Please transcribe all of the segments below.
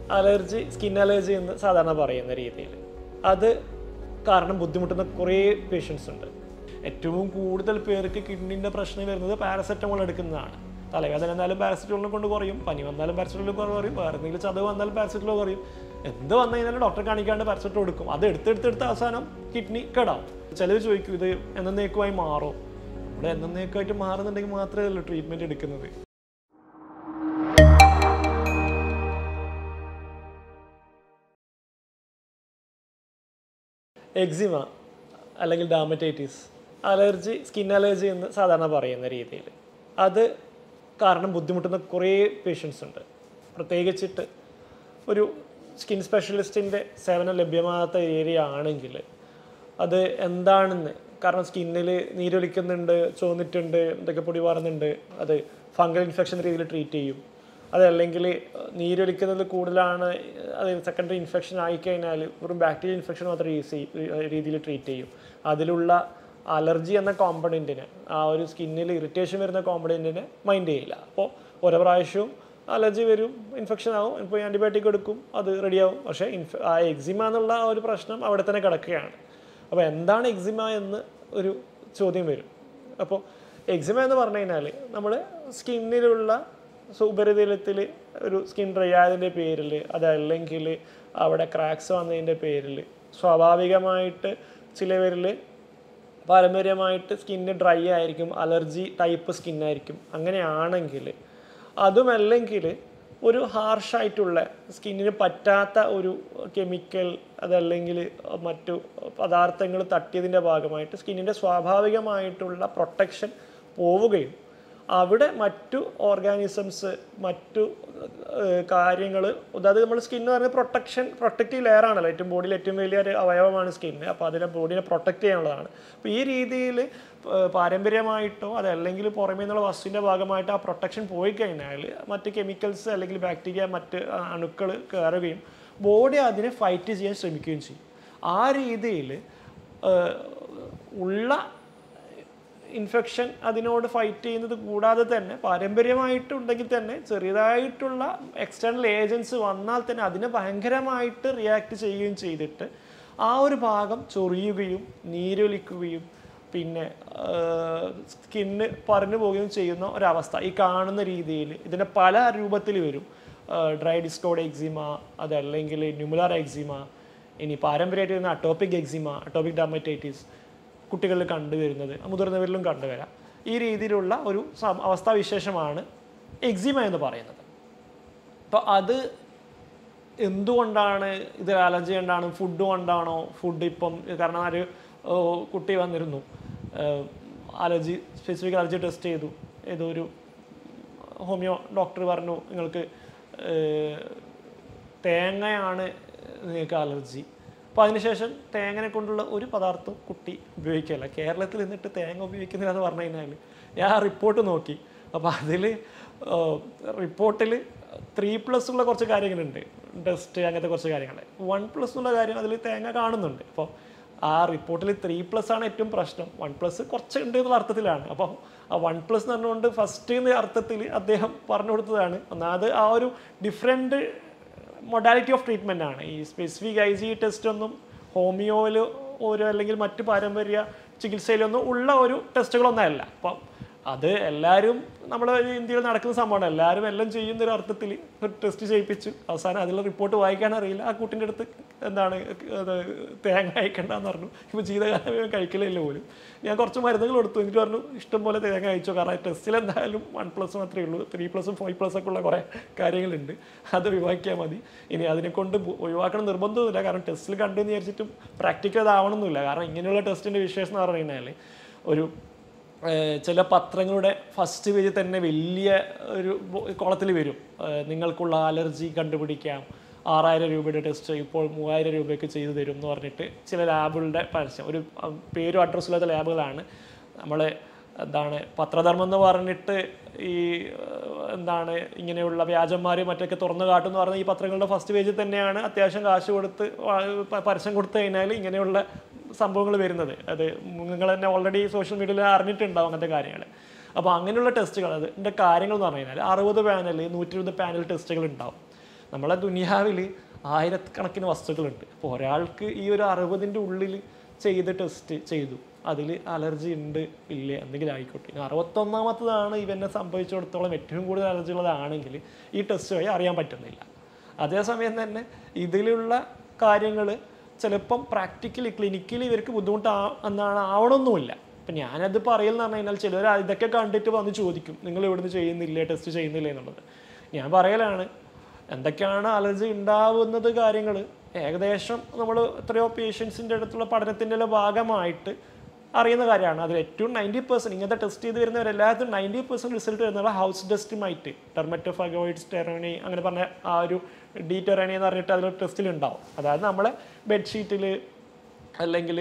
Allergy skin allergy എന്ന് സാധാരണ പറയുന്ന രീതിയിൽ അത് കാരണം ബുദ്ധിമുട്ടുന്ന കുറേ പേഷ്യൻസ് ഉണ്ട് ഏറ്റവും കൂടുതൽ പേർക്ക് കിഡ്നിൻ്റെ പ്രശ്നം വരുന്നത് പാരസെറ്റമോൾ എടുക്കുന്നതാണ് തലവേദന എന്നാലും പാരസെറ്റമോളിനെ കൊണ്ട് കുറയും പനി വന്നാലും പാരസെറ്റമോൾ കുറയും വേറെ എന്തെങ്കിലും ചതവ് വന്നാലും പാരസെറ്റമോൾ കുറയും എന്ത് വന്നു കഴിഞ്ഞാലും ഡോക്ടറെ കാണിക്കാണ്ട് പാരസെറ്റമോൾ കൊടുക്കും അത് എടുത്തെടുത്തെടുത്ത് അവസാനം കിഡ്നി കേടാവും ചിലർ ചോദിക്കും ഇത് എന്നേക്കുമായി മാറും ഇവിടെ എന്നേക്കുമായിട്ട് മാറുന്നുണ്ടെങ്കിൽ മാത്രമേ ഉള്ളൂ ട്രീറ്റ്മെൻറ്റ് എടുക്കുന്നത് എക്സിമ അല്ലെങ്കിൽ ഡാമറ്റൈറ്റിസ് അലർജി സ്കിൻ അലർജി എന്ന് സാധാരണ പറയുന്ന രീതിയിൽ അത് കാരണം ബുദ്ധിമുട്ടുന്ന കുറേ പേഷ്യൻസ് ഉണ്ട് പ്രത്യേകിച്ചിട്ട് ഒരു സ്കിൻ സ്പെഷ്യലിസ്റ്റിൻ്റെ സേവനം ലഭ്യമാകാത്ത ഏരിയ ആണെങ്കിൽ അത് എന്താണെന്ന് കാരണം സ്കിന്നിൽ നീരൊലിക്കുന്നുണ്ട് ചോന്നിട്ടുണ്ട് എന്തൊക്കെ പൊടി പാറുന്നുണ്ട് അത് ഫംഗൽ ഇൻഫെക്ഷൻ രീതിയിൽ ട്രീറ്റ് ചെയ്യും അതല്ലെങ്കിൽ നീരൊലിക്കുന്നത് കൂടുതലാണ് അത് സെക്കൻഡറി ഇൻഫെക്ഷൻ ആയിക്കഴിഞ്ഞാൽ വെറും ബാക്ടീരിയൽ ഇൻഫെക്ഷൻ മാത്രം യൂസ് ചെയ്യും രീതിയിൽ ട്രീറ്റ് ചെയ്യും അതിലുള്ള അലർജി എന്ന കോമ്പണൻറ്റിന് ആ ഒരു സ്കിന്നിൽ ഇറിറ്റേഷൻ വരുന്ന കോമ്പണൻറ്റിനെ മൈൻഡ് ചെയ്യില്ല അപ്പോൾ ഓരോ പ്രാവശ്യവും അലർജി വരും ഇൻഫെക്ഷൻ ആവും ഇപ്പോൾ ആൻറ്റിബയോട്ടിക് എടുക്കും അത് റെഡിയാവും പക്ഷേ ഇൻഫ ആ എക്സിമ എന്നുള്ള ആ ഒരു പ്രശ്നം അവിടെ തന്നെ കിടക്കുകയാണ് അപ്പോൾ എന്താണ് എക്സിമ എന്ന് ഒരു ചോദ്യം വരും അപ്പോൾ എക്സിമ എന്ന് പറഞ്ഞു കഴിഞ്ഞാൽ നമ്മൾ സ്കിന്നിലുള്ള സോ ഉപരിതലത്തിൽ ഒരു സ്കിൻ ഡ്രൈ ആയതിൻ്റെ പേരിൽ അതല്ലെങ്കിൽ അവിടെ ക്രാക്സ് വന്നതിൻ്റെ പേരിൽ സ്വാഭാവികമായിട്ട് ചിലവരിൽ പാരമ്പര്യമായിട്ട് സ്കിന്ന് ഡ്രൈ ആയിരിക്കും അലർജി ടൈപ്പ് സ്കിന്നായിരിക്കും അങ്ങനെയാണെങ്കിൽ അതുമല്ലെങ്കിൽ ഒരു ഹാർഷായിട്ടുള്ള സ്കിന്നിന് പറ്റാത്ത ഒരു കെമിക്കൽ അതല്ലെങ്കിൽ മറ്റു പദാർത്ഥങ്ങൾ തട്ടിയതിൻ്റെ ഭാഗമായിട്ട് സ്കിന്നിൻ്റെ സ്വാഭാവികമായിട്ടുള്ള പ്രൊട്ടക്ഷൻ പോവുകയും അവിടെ മറ്റു ഓർഗാനിസംസ് മറ്റു കാര്യങ്ങൾ അതായത് നമ്മൾ സ്കിൻ എന്ന് പറയുന്നത് പ്രൊട്ടക്ഷൻ പ്രൊട്ടക്റ്റീവ് ലെയർ ആണല്ലോ ഏറ്റവും ബോഡിയിൽ ഏറ്റവും വലിയ ഒരു അവയവമാണ് സ്കിന്ന് അപ്പോൾ അതിനെ ബോഡിനെ പ്രൊട്ടക്റ്റ് ചെയ്യാനുള്ളതാണ് അപ്പോൾ ഈ രീതിയിൽ പാരമ്പര്യമായിട്ടോ അതല്ലെങ്കിൽ പുറമേ നിന്നുള്ള വസ്തുവിൻ്റെ ഭാഗമായിട്ട് ആ പ്രൊട്ടക്ഷൻ പോയി കഴിഞ്ഞാൽ മറ്റ് കെമിക്കൽസ് അല്ലെങ്കിൽ ബാക്ടീരിയ മറ്റ് അണുക്കൾ കയറുകയും ബോഡി അതിനെ ഫൈറ്റ് ചെയ്യാൻ ശ്രമിക്കുകയും ചെയ്യും ആ രീതിയിൽ ഉള്ള ഇൻഫെക്ഷൻ അതിനോട് ഫൈറ്റ് ചെയ്യുന്നത് കൂടാതെ തന്നെ പാരമ്പര്യമായിട്ടുണ്ടെങ്കിൽ തന്നെ ചെറിയതായിട്ടുള്ള എക്സ്റ്റേണൽ ഏജൻസ് വന്നാൽ തന്നെ അതിനെ ഭയങ്കരമായിട്ട് റിയാക്ട് ചെയ്യുകയും ചെയ്തിട്ട് ആ ഒരു ഭാഗം ചൊറിയുകയും നീരൊലിക്കുകയും പിന്നെ സ്കിന്ന് പറഞ്ഞു പോവുകയും ചെയ്യുന്ന ഒരവസ്ഥ ഈ കാണുന്ന രീതിയിൽ ഇതിൻ്റെ പല രൂപത്തിൽ വരും ഡ്രൈ ഡിസ്കോഡ് എക്സിമ അതല്ലെങ്കിൽ ന്യൂമുലാർ എക്സിമ ഇനി പാരമ്പര്യമായിട്ട് വരുന്ന അട്ടോപ്പിക് എക്സിമ അട്ടോപ്പിക് ഡർമറ്റൈറ്റിസ് കുട്ടികളിൽ കണ്ടുവരുന്നത് മുതിർന്നവരിലും കണ്ടുവരാം ഈ രീതിയിലുള്ള ഒരു അവസ്ഥാവിശേഷമാണ് എക്സിമ എന്ന് പറയുന്നത് അപ്പോൾ അത് എന്തുകൊണ്ടാണ് ഇത് അലർജി കൊണ്ടാണ് ഫുഡ് കൊണ്ടാണോ ഫുഡ് ഇപ്പം കാരണം ഒരു കുട്ടി വന്നിരുന്നു അലർജി സ്പെസിഫിക് അലർജി ടെസ്റ്റ് ചെയ്തു ഏതോ ഒരു ഹോമിയോ ഡോക്ടർ പറഞ്ഞു നിങ്ങൾക്ക് തേങ്ങയാണ് നിങ്ങൾക്ക് അലർജി അപ്പോൾ അതിനുശേഷം തേങ്ങനെ കൊണ്ടുള്ള ഒരു പദാർത്ഥവും കുട്ടി ഉപയോഗിക്കില്ല കേരളത്തിൽ നിന്നിട്ട് തേങ്ങ ഉപയോഗിക്കുന്നില്ല എന്ന് പറഞ്ഞു കഴിഞ്ഞാൽ ഞാൻ ആ റിപ്പോർട്ട് നോക്കി അപ്പോൾ അതിൽ റിപ്പോർട്ടിൽ ത്രീ പ്ലസ് ഉള്ള കുറച്ച് കാര്യങ്ങളുണ്ട് ടെസ്റ്റ് അങ്ങനത്തെ കുറച്ച് കാര്യങ്ങൾ വൺ പ്ലസ് എന്നുള്ള കാര്യം അതിൽ തേങ്ങ കാണുന്നുണ്ട് അപ്പോൾ ആ റിപ്പോർട്ടിൽ ത്രീ പ്ലസ് ആണ് ഏറ്റവും പ്രശ്നം വൺ പ്ലസ് കുറച്ച് ഉണ്ട് എന്നുള്ള അർത്ഥത്തിലാണ് അപ്പോൾ ആ വൺ പ്ലസ് എന്ന് പറഞ്ഞുകൊണ്ട് ഫസ്റ്റ് എന്ന അർത്ഥത്തിൽ അദ്ദേഹം പറഞ്ഞു കൊടുത്തതാണ് ഒന്നാമത് ആ ഒരു ഡിഫറെൻറ്റ് മൊഡാലിറ്റി ഓഫ് ട്രീറ്റ്മെൻ്റ് ആണ് ഈ സ്പെസിഫിക് ഐ ജി ടെസ്റ്റ് ഒന്നും ഹോമിയോയിൽ ഒരു അല്ലെങ്കിൽ മറ്റ് പാരമ്പര്യ ചികിത്സയിലൊന്നും ഉള്ള ഒരു ടെസ്റ്റുകളൊന്നും അല്ല അപ്പം അത് എല്ലാവരും നമ്മുടെ ഇന്ത്യയിൽ നടക്കുന്ന സംഭവമാണ് എല്ലാവരും എല്ലാം ചെയ്യുന്ന ഒരു അർത്ഥത്തിൽ ഒരു ടെസ്റ്റ് ചെയ്യിപ്പിച്ചു അവസാനം അതിലുള്ള റിപ്പോർട്ട് വായിക്കാൻ അറിയില്ല ആ കുട്ടിൻ്റെ അടുത്ത് എന്താണ് അത് തേങ്ങ അയക്കണ്ടെന്ന് പറഞ്ഞു ഇപ്പോൾ ജീവിതകാലം കഴിക്കലില്ല പോലും ഞാൻ കുറച്ച് മരുന്നുകൾ കൊടുത്തു എന്നിട്ട് പറഞ്ഞു ഇഷ്ടം പോലെ തേങ്ങ അയച്ചു കാരണം ടെസ്റ്റിൽ എന്തായാലും വൺ പ്ലസ് മാത്രമേ ഉള്ളൂ ത്രീ പ്ലസും ഫൈവ് പ്ലസ് ഒക്കെ ഉള്ള കുറേ കാര്യങ്ങളുണ്ട് അത് ഒഴിവാക്കിയാൽ മതി ഇനി അതിനെ കൊണ്ട് ഒഴിവാക്കണം നിർബന്ധമൊന്നുമില്ല കാരണം ടെസ്റ്റിൽ കണ്ടു എന്ന് വിചാരിച്ചിട്ടും പ്രാക്ടിക്കൽ അതാവണമെന്നില്ല കാരണം ഇങ്ങനെയുള്ള ടെസ്റ്റിൻ്റെ വിശേഷം എന്ന് പറഞ്ഞു കഴിഞ്ഞാൽ ഒരു ചില പത്രങ്ങളുടെ ഫസ്റ്റ് പേജിൽ തന്നെ വലിയ ഒരു കോളത്തിൽ വരും നിങ്ങൾക്കുള്ള അലർജി കണ്ടുപിടിക്കാം ആറായിരം രൂപയുടെ ടെസ്റ്റ് ഇപ്പോൾ മൂവായിരം രൂപയ്ക്ക് ചെയ്തു തരും എന്ന് പറഞ്ഞിട്ട് ചില ലാബുകളുടെ പരസ്യം ഒരു പേരും അഡ്രസ്സും ഇല്ലാത്ത ലാബുകളാണ് നമ്മൾ എന്താണ് പത്രധർമ്മം എന്ന് പറഞ്ഞിട്ട് ഈ എന്താണ് ഇങ്ങനെയുള്ള വ്യാജന്മാർ മറ്റൊക്കെ തുറന്നു കാട്ടുമെന്ന് പറഞ്ഞ ഈ പത്രങ്ങളുടെ ഫസ്റ്റ് പേജിൽ തന്നെയാണ് അത്യാവശ്യം കാശ് കൊടുത്ത് പരസ്യം കൊടുത്തു കഴിഞ്ഞാൽ ഇങ്ങനെയുള്ള സംഭവങ്ങൾ വരുന്നത് അത് നിങ്ങൾ തന്നെ ഓൾറെഡി സോഷ്യൽ മീഡിയയിൽ അറിഞ്ഞിട്ടുണ്ടാവും അങ്ങനത്തെ കാര്യങ്ങൾ അപ്പോൾ അങ്ങനെയുള്ള ടെസ്റ്റുകൾ അതിൻ്റെ കാര്യങ്ങൾ എന്ന് പറഞ്ഞു കഴിഞ്ഞാൽ അറുപത് പാനൽ നൂറ്റി ഇരുപത് പാനൽ ടെസ്റ്റുകൾ ഉണ്ടാവും നമ്മളെ ദുനിയാവിൽ ആയിരക്കണക്കിന് വസ്തുക്കളുണ്ട് അപ്പോൾ ഒരാൾക്ക് ഈ ഒരു അറുപതിൻ്റെ ഉള്ളിൽ ചെയ്ത് ടെസ്റ്റ് ചെയ്തു അതിൽ അലർജി ഉണ്ട് ഇല്ലേ എന്തെങ്കിലും ആയിക്കോട്ടെ ഇനി അറുപത്തൊന്നാമത്തതാണ് ഇവനെ സംഭവിച്ചിടത്തോളം ഏറ്റവും കൂടുതൽ അലർജി ഉള്ളതാണെങ്കിൽ ഈ ടെസ്റ്റ് വഴി അറിയാൻ പറ്റുന്നില്ല അതേസമയം തന്നെ ഇതിലുള്ള കാര്യങ്ങൾ ചിലപ്പം പ്രാക്ടിക്കലി ക്ലിനിക്കലി ഇവർക്ക് ബുദ്ധിമുട്ടാ എന്നാണ് ആവണമൊന്നുമില്ല അപ്പം ഞാനത് പറയലെന്ന് പറഞ്ഞു കഴിഞ്ഞാൽ ചിലർ ഇതൊക്കെ കണ്ടിട്ട് വന്ന് ചോദിക്കും നിങ്ങൾ ഇവിടുന്ന് ചെയ്യുന്നില്ലേ ടെസ്റ്റ് ചെയ്യുന്നില്ലേ എന്നുള്ളത് ഞാൻ പറയലാണ് എന്തൊക്കെയാണ് അലർജി ഉണ്ടാവുന്നത് കാര്യങ്ങൾ ഏകദേശം നമ്മൾ എത്രയോ പേഷ്യൻസിൻ്റെ അടുത്തുള്ള പഠനത്തിൻ്റെ എല്ലാം ഭാഗമായിട്ട് അറിയുന്ന കാര്യമാണ് അതിൽ ഏറ്റവും നയൻറ്റി പെർസെൻറ്റ് ഇങ്ങനത്തെ ടെസ്റ്റ് ചെയ്ത് വരുന്നവരെല്ലാത്തും നയൻറ്റി പെർസെൻറ്റ് റിസൾട്ട് വരുന്നത് ഹൗസ് ഡസ്റ്റുമായിട്ട് ടെർമറ്റോഫഗോയിഡ്സ് ടെറോണി അങ്ങനെ പറഞ്ഞ ആ ഒരു ഡി ടെറോണി എന്ന് പറഞ്ഞിട്ട് അതിൽ ടെസ്റ്റിൽ ഉണ്ടാവും അതായത് നമ്മളെ ബെഡ്ഷീറ്റിൽ അല്ലെങ്കിൽ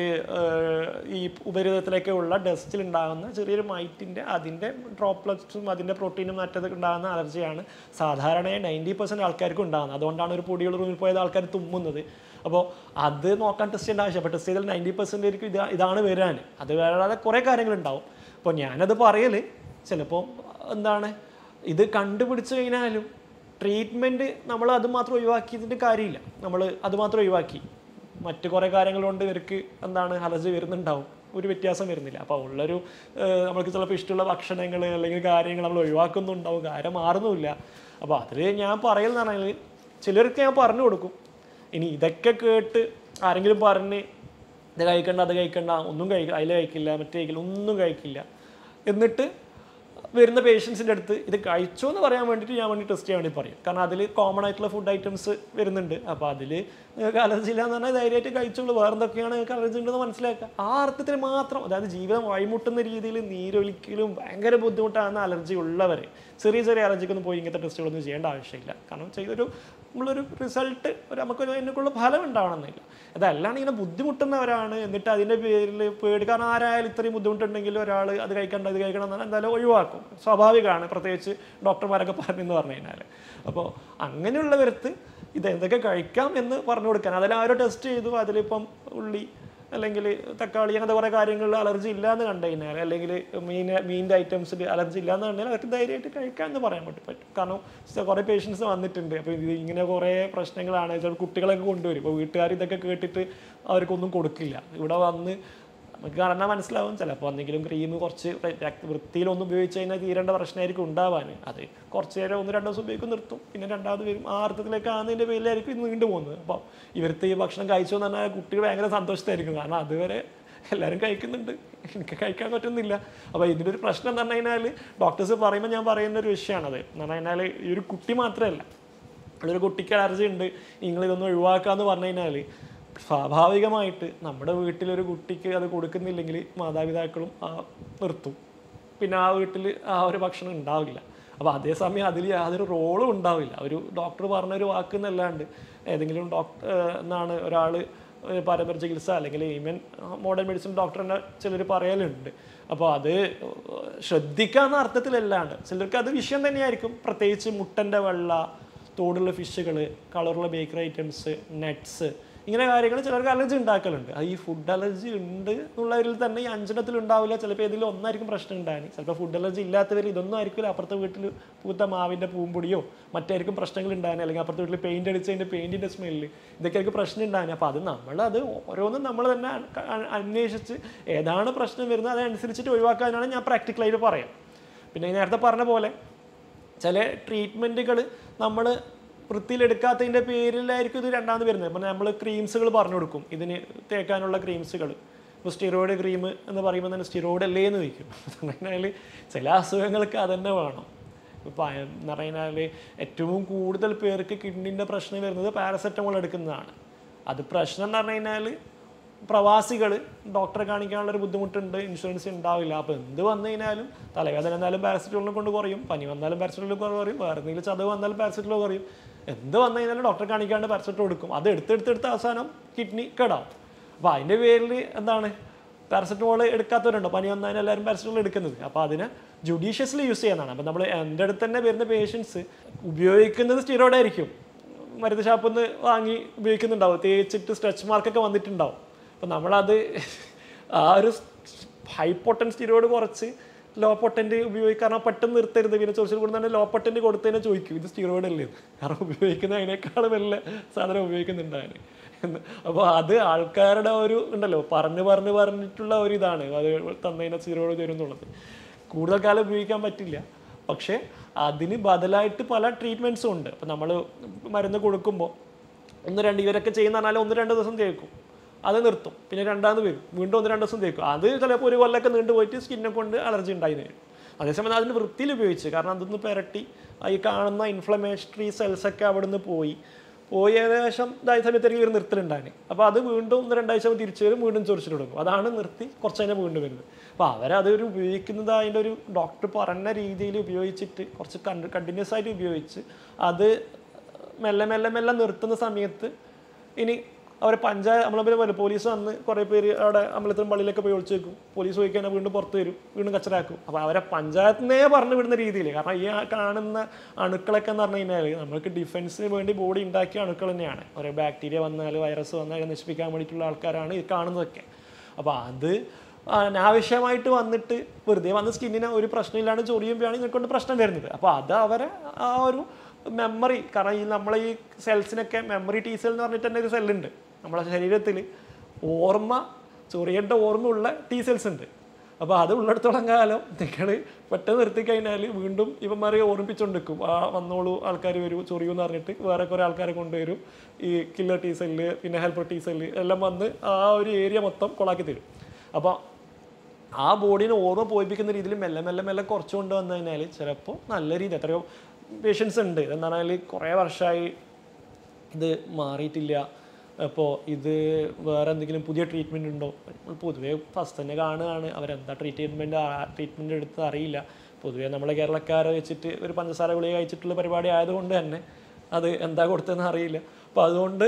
ഈ ഉപരിതലത്തിലേക്ക് ഉള്ള ഡസ്റ്റിൽ ഉണ്ടാകുന്ന ചെറിയൊരു മൈറ്റിൻ്റെ അതിൻ്റെ ഡ്രോപ്ലെറ്റ്സും അതിൻ്റെ പ്രോട്ടീനും മറ്റത് ഉണ്ടാകുന്ന അലർജിയാണ് സാധാരണയായി നയൻറ്റി പെർസെൻറ്റ് ആൾക്കാർക്ക് ഉണ്ടാകുന്നത് അതുകൊണ്ടാണ് ഒരു പൊടിയുള്ള റൂമിൽ പോയത് ആൾക്കാർ തുമ്മുന്നത് അപ്പോൾ അത് നോക്കാൻ ടെസ്റ്റ് ചെയ്യേണ്ട ആവശ്യം അപ്പോൾ ടെസ്റ്റ് ചെയ്താൽ നയൻറ്റി പെർസെൻറ്റ് ഇതാ ഇതാണ് വരാൻ അത് വേറെ കുറേ കാര്യങ്ങളുണ്ടാവും അപ്പോൾ ഞാനത് പറയൽ ചിലപ്പോൾ എന്താണ് ഇത് കണ്ടുപിടിച്ച് കഴിഞ്ഞാലും ട്രീറ്റ്മെൻറ്റ് നമ്മൾ അത് മാത്രം ഒഴിവാക്കിയതിൻ്റെ കാര്യമില്ല നമ്മൾ അത് മാത്രം ഒഴിവാക്കി മറ്റു കുറേ കാര്യങ്ങളുകൊണ്ട് ഇവർക്ക് എന്താണ് അലർജി വരുന്നുണ്ടാവും ഒരു വ്യത്യാസം വരുന്നില്ല അപ്പോൾ ഉള്ളൊരു ഏഹ്, നമ്മൾക്ക് ചിലപ്പോൾ ഇഷ്ടമുള്ള ഭക്ഷണങ്ങൾ അല്ലെങ്കിൽ കാര്യങ്ങൾ നമ്മൾ ഒഴിവാക്കുന്നുണ്ടാവും കാര്യം മാറുന്നുമില്ല അപ്പോൾ അതിൽ ഞാൻ പറയുന്നത് പറഞ്ഞാൽ ചിലർക്ക് ഞാൻ പറഞ്ഞു കൊടുക്കും ഇനി ഇതൊക്കെ കേട്ട് ആരെങ്കിലും പറഞ്ഞ് ഇത് കഴിക്കണ്ട അത് കഴിക്കണ്ട ഒന്നും കഴിക്കില്ല അതിൽ കഴിക്കില്ല മറ്റേ കഴിക്കില്ല ഒന്നും കഴിക്കില്ല എന്നിട്ട് വരുന്ന പേഷ്യൻസിൻ്റെ അടുത്ത് ഇത് കഴിച്ചോ എന്ന് പറയാൻ വേണ്ടിയിട്ട് ഞാൻ വേണ്ടി ടെസ്റ്റ് ചെയ്യാൻ വേണ്ടി പറയും കാരണം അതിൽ കോമൺ ആയിട്ടുള്ള ഫുഡ് ഐറ്റംസ് വരുന്നുണ്ട് അപ്പോൾ അതിൽ നിങ്ങൾക്ക് അലർജി ഇല്ല എന്ന് പറഞ്ഞാൽ ധൈര്യമായിട്ട് കഴിച്ചോളൂ വേറെ എന്തൊക്കെയാണ് നിങ്ങൾക്ക് അലർജി ഉണ്ടെന്ന് മനസ്സിലാക്കുക ആ അർത്ഥത്തിൽ മാത്രം അതായത് ജീവിതം വഴിമുട്ടുന്ന രീതിയിൽ നീരൊലിക്കലും ഭയങ്കര ബുദ്ധിമുട്ടാണ് അലർജി ഉള്ളവർ ചെറിയ ചെറിയ അലർജിക്കൊന്നും പോയി ഇങ്ങനത്തെ ടെസ്റ്റുകളൊന്നും ചെയ്യേണ്ട ആവശ്യമില്ല കാരണം ചെയ്തൊരു നമ്മളൊരു റിസൾട്ട് ഒരു നമുക്കൊരു അതിനൊക്കെയുള്ള ഫലം ഉണ്ടാവണമെന്നില്ല അതല്ലാണ്ട് ഇങ്ങനെ ബുദ്ധിമുട്ടുന്നവരാണ് എന്നിട്ട് അതിൻ്റെ പേരിൽ പേടി കാരണം ആരായാലും ഇത്രയും ബുദ്ധിമുട്ടുണ്ടെങ്കിൽ ഒരാൾ അത് കഴിക്കണ്ട ഇത് കഴിക്കണം എന്ന് പറഞ്ഞാൽ എന്തായാലും ഒഴിവാക്കും സ്വാഭാവികമാണ് പ്രത്യേകിച്ച് ഡോക്ടർമാരൊക്കെ പറഞ്ഞെന്ന് പറഞ്ഞു കഴിഞ്ഞാൽ അപ്പോൾ അങ്ങനെയുള്ളവരത്ത് ഇത് എന്തൊക്കെ കഴിക്കാം എന്ന് പറഞ്ഞു കൊടുക്കാൻ അതിൽ ആരോ ടെസ്റ്റ് ചെയ്തു അതിലിപ്പം ഉള്ളി അല്ലെങ്കിൽ തക്കാളി അങ്ങനത്തെ കുറേ കാര്യങ്ങളിൽ അലർജി ഇല്ല എന്ന് കണ്ടു കഴിഞ്ഞാൽ അല്ലെങ്കിൽ മീൻ മീനിൻ്റെ ഐറ്റംസിൽ അലർജി ഇല്ല എന്ന് കണ്ടാൽ അവർക്ക് ധൈര്യമായിട്ട് കഴിക്കാമെന്ന് പറയാൻ വേണ്ടി പറ്റും കാരണം ചെ- കുറേ പേഷ്യൻസ് വന്നിട്ടുണ്ട് അപ്പോൾ ഇത് ഇങ്ങനെ കുറേ പ്രശ്നങ്ങളാണ് ചില കുട്ടികളൊക്കെ കൊണ്ടുവരും ഇപ്പോൾ വീട്ടുകാർ ഇതൊക്കെ കേട്ടിട്ട് അവർക്കൊന്നും കൊടുക്കില്ല ഇവിടെ വന്ന് നമുക്ക് കാണാൻ മനസ്സിലാവും ചിലപ്പോൾ എന്തെങ്കിലും ക്രീം കുറച്ച് രക്ത- വൃത്തിയിലൊന്നും ഉപയോഗിച്ച് കഴിഞ്ഞാൽ തീരേണ്ട പ്രശ്നമായിരിക്കും ഉണ്ടാവാൻ അത് കുറച്ച് നേരം ഒന്ന് രണ്ട് ദിവസം ഉപയോഗിക്കും നിർത്തും പിന്നെ രണ്ടാമത് വരും ആ അർത്ഥത്തിലേക്ക് ആകുന്നതിൻ്റെ പേരിലായിരിക്കും ഇത് നീണ്ടു പോകുന്നത് അപ്പോൾ ഇവർക്ക് ഈ ഭക്ഷണം കഴിച്ചു എന്ന് പറഞ്ഞാൽ കുട്ടികൾ ഭയങ്കര സന്തോഷത്തായിരിക്കും കാരണം അതുവരെ എല്ലാവരും കഴിക്കുന്നുണ്ട് എനിക്ക് കഴിക്കാൻ പറ്റുന്നില്ല അപ്പോൾ ഇതിൻ്റെ ഒരു പ്രശ്നം എന്ന് പറഞ്ഞു കഴിഞ്ഞാൽ ഡോക്ടേഴ്സ് പറയുമ്പോൾ ഞാൻ പറയുന്ന ഒരു വിഷയമാണത് എന്ന് പറഞ്ഞു കഴിഞ്ഞാൽ ഈ ഒരു കുട്ടി മാത്രമല്ല ഒരു കുട്ടിക്ക് അലർജി ഉണ്ട് നിങ്ങൾ ഇതൊന്ന് ഒഴിവാക്കാന്ന് പറഞ്ഞു കഴിഞ്ഞാൽ സ്വാഭാവികമായിട്ട് നമ്മുടെ വീട്ടിലൊരു കുട്ടിക്ക് അത് കൊടുക്കുന്നില്ലെങ്കിൽ മാതാപിതാക്കളും ആ നിർത്തും പിന്നെ ആ വീട്ടിൽ ആ ഒരു ഭക്ഷണം ഉണ്ടാവില്ല അപ്പോൾ അതേസമയം അതിൽ യാതൊരു റോളും ഉണ്ടാവില്ല ഒരു ഡോക്ടർ പറഞ്ഞൊരു വാക്ക് എന്നല്ലാണ്ട് ഏതെങ്കിലും ഡോക്ടർ എന്നാണ് ഒരാൾ പാരമ്പര്യ ചികിത്സ അല്ലെങ്കിൽ ഈവൻ മോഡേൺ മെഡിസിൻ ഡോക്ടർ തന്നെ ചിലർ പറയലുണ്ട് അപ്പോൾ അത് ശ്രദ്ധിക്കാവുന്ന അർത്ഥത്തിലല്ലാണ്ട് ചിലർക്ക് അത് വിഷയം തന്നെയായിരിക്കും പ്രത്യേകിച്ച് മുട്ടൻ്റെ വെള്ള തോടുള്ള ഫിഷുകൾ കളറുള്ള ബേക്കറി ഐറ്റംസ് നട്ട്സ് ഇങ്ങനെ കാര്യങ്ങൾ ചിലർക്ക് അലർജി ഉണ്ടാക്കലുണ്ട് അത് ഈ ഫുഡ് അലർജി ഉണ്ട് എന്നുള്ളവരിൽ തന്നെ ഈ അഞ്ചെണ്ണത്തിൽ ഉണ്ടാവില്ല ചിലപ്പോൾ ഇതിൽ ഒന്നായിരിക്കും പ്രശ്നം ഉണ്ടാകാൻ ചിലപ്പോൾ ഫുഡ് അലർജി ഇല്ലാത്തവർ ഇതൊന്നും ആയിരിക്കില്ല അപ്പുറത്തെ വീട്ടിൽ പൂത്ത മാവിൻ്റെ പൂമ്പൊടിയോ മറ്റായിരിക്കും പ്രശ്നങ്ങൾ ഉണ്ടാകാൻ അല്ലെങ്കിൽ അപ്പുറത്തെ വീട്ടിൽ പെയിൻറ് അടിച്ചതിൻ്റെ പെയിൻറ്റിൻ്റെ സ്മെല്ല് ഇതൊക്കെ ആയിരിക്കും പ്രശ്നം ഉണ്ടാകാൻ അപ്പോൾ അത് നമ്മളത് ഓരോന്നും നമ്മൾ തന്നെ അ- അ- അന്വേഷിച്ച് ഏതാണ് പ്രശ്നം വരുന്നത് അതനുസരിച്ചിട്ട് ഒഴിവാക്കാനാണ് ഞാൻ പ്രാക്ടിക്കലായിട്ട് പറയാം പിന്നെ ഈ നേരത്തെ പറഞ്ഞ പോലെ ചില ട്രീറ്റ്മെൻറ്റുകൾ നമ്മൾ വൃത്തിയിലെടുക്കാത്തതിൻ്റെ പേരിലായിരിക്കും ഇത് രണ്ടാമത് വരുന്നത് അപ്പം നമ്മൾ ക്രീംസുകൾ പറഞ്ഞു കൊടുക്കും ഇതിന് തേക്കാനുള്ള ക്രീംസുകൾ ഇപ്പോൾ സ്റ്റിറോയിഡ് ക്രീം എന്ന് പറയുമ്പോൾ തന്നെ സ്റ്റിറോയിഡ് അല്ലേ എന്ന് ചോദിക്കും പറഞ്ഞാൽ ചില അസുഖങ്ങൾക്ക് അതന്നെ വേണം ഇപ്പോൾ എന്ന് പറഞ്ഞാൽ ഏറ്റവും കൂടുതൽ പേർക്ക് കിഡ്നിൻ്റെ പ്രശ്നം വരുന്നത് പാരസെറ്റമോൾ എടുക്കുന്നതാണ് അത് പ്രശ്നം എന്ന് പറഞ്ഞു കഴിഞ്ഞാൽ പ്രവാസികൾ ഡോക്ടറെ കാണിക്കാനുള്ള ഒരു ബുദ്ധിമുട്ടുണ്ട് ഇൻഷുറൻസ് ഉണ്ടാവില്ല അപ്പോൾ എന്ത് വന്നു കഴിഞ്ഞാലും തലവേദന എന്നാലും പാരസെറ്റമോളിനെ കൊണ്ട് കുറയും പനി വന്നാലും പാരസെറ്റമോൾ കുറയും വേറെ എന്തെങ്കിലും ചതവ് വന്നാലും പാരസെറ്റമോൾ കുറയും എന്ത് വന്നു കഴിഞ്ഞാലും ഡോക്ടറെ കാണിക്കാണ്ട് പാരസെറ്റമോൾ എടുക്കും അത് എടുത്തെടുത്തെടുത്ത് അവസാനം കിഡ്നി കേടാവും അപ്പോൾ അതിൻ്റെ പേരിൽ എന്താണ് പാരസെറ്റമോൾ എടുക്കാത്തവരുണ്ടോ പനി വന്നാൽ എല്ലാവരും പാരസെറ്റമോൾ എടുക്കുന്നത് അപ്പോൾ അതിനെ ജുഡീഷ്യസ്ലി യൂസ് ചെയ്യുന്നതാണ് അപ്പോൾ നമ്മൾ എൻ്റെ അടുത്ത് തന്നെ വരുന്ന പേഷ്യൻസ് ഉപയോഗിക്കുന്നത് സ്റ്റിറോയിഡ് ആയിരിക്കും മരുന്ന് ഷാപ്പിൽ നിന്ന് വാങ്ങി ഉപയോഗിക്കുന്നുണ്ടാവും തേച്ചിട്ട് സ്ട്രെച്ച് മാർക്കൊക്കെ വന്നിട്ടുണ്ടാവും അപ്പം നമ്മളത് ആ ഒരു ഹൈ പൊട്ടൻ സ്റ്റിറോയിഡ് കുറച്ച് ലോ പൊട്ടൻ്റ് ഉപയോഗിക്കാൻ പെട്ടെന്ന് നിർത്തരുത് പിന്നെ ചൊറിച്ചിൽ കൊടുത്താൽ ലോ പൊട്ടൻ്റ് കൊടുത്തതിനെ ചോദിക്കും ഇത് സ്റ്റിറോയിഡ് അല്ലേ എന്ന്. കാരണം ഉപയോഗിക്കുന്ന അതിനേക്കാളും വല്ല സാധനം ഉപയോഗിക്കുന്നുണ്ടാണ് അപ്പോൾ അത് ആൾക്കാരുടെ ഒരു ഉണ്ടല്ലോ പറഞ്ഞ് പറഞ്ഞ് പറഞ്ഞിട്ടുള്ള ഒരു ഇതാണ് അത് തന്നതിനെ സ്റ്റിറോയിഡ് തരും എന്നുള്ളത് കൂടുതൽ കാലം ഉപയോഗിക്കാൻ പറ്റില്ല പക്ഷേ അതിന് ബദലായിട്ട് പല ട്രീറ്റ്മെൻറ്റ്സും ഉണ്ട് അപ്പോൾ നമ്മൾ മരുന്ന് കൊടുക്കുമ്പോൾ ഒന്ന് രണ്ട് ഇവരൊക്കെ ചെയ്യുന്ന പറഞ്ഞാൽ ഒന്ന് രണ്ട് ദിവസം തേക്കും അത് നിർത്തും പിന്നെ രണ്ടാമത് വരും വീണ്ടും ഒന്ന് രണ്ട് ദിവസം തേക്കും അത് ചിലപ്പോൾ ഒരു കൊല്ലമൊക്കെ നീണ്ടു പോയിട്ട് സ്കിന്നെ കൊണ്ട് അലർജി ഉണ്ടായി വരും അതേസമയം അതിന് വൃത്തിയിൽ ഉപയോഗിച്ച് കാരണം അതൊന്ന് പുരട്ടി ആ ഈ കാണുന്ന ഇൻഫ്ലമേഷണറി സെൽസൊക്കെ അവിടെ നിന്ന് പോയി പോയി ഏകദേശം ഇതായ സമയത്തേക്ക് ഇവർ നിർത്തലുണ്ടായി അപ്പോൾ അത് വീണ്ടും ഒന്ന് രണ്ടാഴ്ച ആകുമ്പോൾ തിരിച്ചു വരും വീണ്ടും ചൊറിച്ചിൽ തുടങ്ങും അതാണ് നിർത്തി കുറച്ച് കഴിഞ്ഞാൽ വീണ്ടും വരുന്നത് അപ്പോൾ അവരതൊരു ഉപയോഗിക്കുന്നത് അതിൻ്റെ ഒരു ഡോക്ടർ പറഞ്ഞ രീതിയിൽ ഉപയോഗിച്ചിട്ട് കുറച്ച് കണ്ടിന്യൂസ് ആയിട്ട് ഉപയോഗിച്ച് അത് മെല്ലെ മെല്ലെ മെല്ലെ നിർത്തുന്ന സമയത്ത് ഇനി അവർ പഞ്ചായത്ത് നമ്മളെ പോലെ പോലീസ് വന്ന് കുറേ പേര് അവിടെ അമ്പലത്തിലും പള്ളിയിലൊക്കെ പോയി ഒളിച്ചു വെക്കും പോലീസ് പോയി കഴിഞ്ഞാൽ വീണ്ടും പുറത്ത് വരും വീണ്ടും കച്ചറാക്കും അപ്പോൾ അവരെ പഞ്ചായത്തിനെ പറഞ്ഞു വിടുന്ന രീതിയിൽ കാരണം ഈ ആ കാണുന്ന അണുക്കളൊക്കെ എന്ന് പറഞ്ഞു കഴിഞ്ഞാൽ നമുക്ക് ഡിഫൻസിന് വേണ്ടി ബോഡി ഉണ്ടാക്കിയ അണുക്കൾ തന്നെയാണ് ഓരോ ബാക്ടീരിയ വന്നാൽ വൈറസ് വന്നാൽ നശിപ്പിക്കാൻ വേണ്ടിയിട്ടുള്ള ആൾക്കാരാണ് ഈ കാണുന്നതൊക്കെ അപ്പോൾ അത് അനാവശ്യമായിട്ട് വന്നിട്ട് വെറുതെ വന്ന് സ്കിന്നിന് ഒരു പ്രശ്നമില്ലാണ്ട് ചൊറിയുമ്പോഴാണ് ഇതിനെക്കൊണ്ട് പ്രശ്നം വരുന്നത് അപ്പോൾ അത് അവരെ ആ ഒരു മെമ്മറി കാരണം ഈ നമ്മളെ ഈ സെൽസിനൊക്കെ മെമ്മറി ടീ സെൽ എന്ന് പറഞ്ഞിട്ട് തന്നെ ഒരു സെല്ലുണ്ട് നമ്മളെ ശരീരത്തിൽ ഓർമ്മ ചൊറിയേണ്ട ഓർമ്മയുള്ള ടീ സെൽസ് ഉണ്ട് അപ്പോൾ അത് ഉള്ളിടത്തോളം കാലം നിങ്ങൾ പെട്ടെന്ന് നിർത്തി കഴിഞ്ഞാൽ വീണ്ടും ഇവന്മാരെ ഓർമ്മിപ്പിച്ചുകൊണ്ടിരിക്കും ആ വന്നോളൂ ആൾക്കാർ വരൂ ചൊറിയൂ എന്ന് പറഞ്ഞിട്ട് വേറെ കുറേ ആൾക്കാരെ കൊണ്ടുവരും ഈ കില്ലർ ടീ സെല്ല് പിന്നെ ഹെൽപ്പർ ടീ സെല്ല് എല്ലാം വന്ന് ആ ഒരു ഏരിയ മൊത്തം കൊളാക്കി തരും അപ്പോൾ ആ ബോഡീനെ ഓർമ്മ പോയിപ്പിക്കുന്ന രീതിയിൽ മെല്ലെ മെല്ലെ മെല്ലെ കുറച്ച് കൊണ്ട് വന്നു കഴിഞ്ഞാൽ ചിലപ്പോൾ നല്ല രീതി എത്രയോ പേഷ്യൻസ് ഉണ്ട് എന്താ പറഞ്ഞാൽ കുറേ വർഷമായി ഇത് മാറിയിട്ടില്ല അപ്പോൾ ഇത് വേറെ എന്തെങ്കിലും പുതിയ ട്രീറ്റ്മെൻറ്റ് ഉണ്ടോ നമ്മൾ പൊതുവേ ഫസ്റ്റ് തന്നെ കാണുകയാണ് അവരെന്താ ട്രീറ്റ്മെൻറ്റ് ട്രീറ്റ്മെൻറ്റ് എടുത്ത് അറിയില്ല പൊതുവേ നമ്മളെ കേരളക്കാരെ വെച്ചിട്ട് ഒരു പഞ്ചസാര ഗുളിക കഴിച്ചിട്ടുള്ള പരിപാടി ആയതുകൊണ്ട് തന്നെ അത് എന്താ കൊടുത്തതെന്ന് അറിയില്ല അപ്പോൾ അതുകൊണ്ട്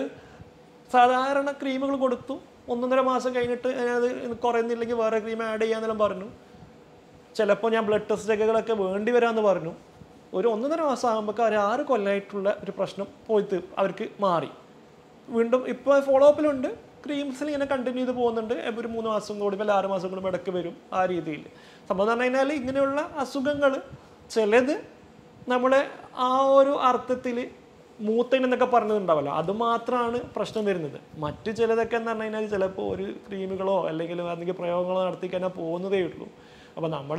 സാധാരണ ക്രീമുകൾ കൊടുത്തു ഒന്നൊന്നര മാസം കഴിഞ്ഞിട്ട് അത് കുറയുന്നില്ലെങ്കിൽ വേറെ ക്രീം ആഡ് ചെയ്യാന്നെല്ലാം പറഞ്ഞു ചിലപ്പോൾ ഞാൻ ബ്ലഡ് ടെസ്റ്റ് ചെക്കുകളൊക്കെ വേണ്ടി വരാമെന്ന് പറഞ്ഞു ഒരു ഒന്നൊന്നര മാസം ആകുമ്പോൾ ഒരു ആറ് കൊല്ലമായിട്ടുള്ള ഒരു പ്രശ്നം പോയിട്ട് അവർക്ക് മാറി വീണ്ടും ഇപ്പോൾ ഫോളോ അപ്പിലുണ്ട് ക്രീംസിൽ ഇങ്ങനെ കണ്ടിന്യൂ ചെയ്ത് പോകുന്നുണ്ട് ഒരു മൂന്ന് മാസം കൂടുമ്പോൾ ആറ് മാസം കൂടുമ്പോൾ ഇടയ്ക്ക് വരും ആ രീതിയിൽ സംഭവം എന്ന് പറഞ്ഞു കഴിഞ്ഞാൽ ഇങ്ങനെയുള്ള അസുഖങ്ങൾ ചിലത് നമ്മളെ ആ ഒരു അർത്ഥത്തിൽ മൂത്തൻ എന്നൊക്കെ പറഞ്ഞതുണ്ടാവല്ലോ അത് മാത്രമാണ് പ്രശ്നം വരുന്നത് മറ്റു ചിലതൊക്കെ എന്ന് പറഞ്ഞു കഴിഞ്ഞാൽ ചിലപ്പോൾ ഒരു ക്രീമുകളോ അല്ലെങ്കിൽ എന്തെങ്കിലും പ്രയോഗങ്ങളോ നടത്തി കഴിഞ്ഞാൽ പോകുന്നതേ ഉള്ളൂ അപ്പോൾ നമ്മൾ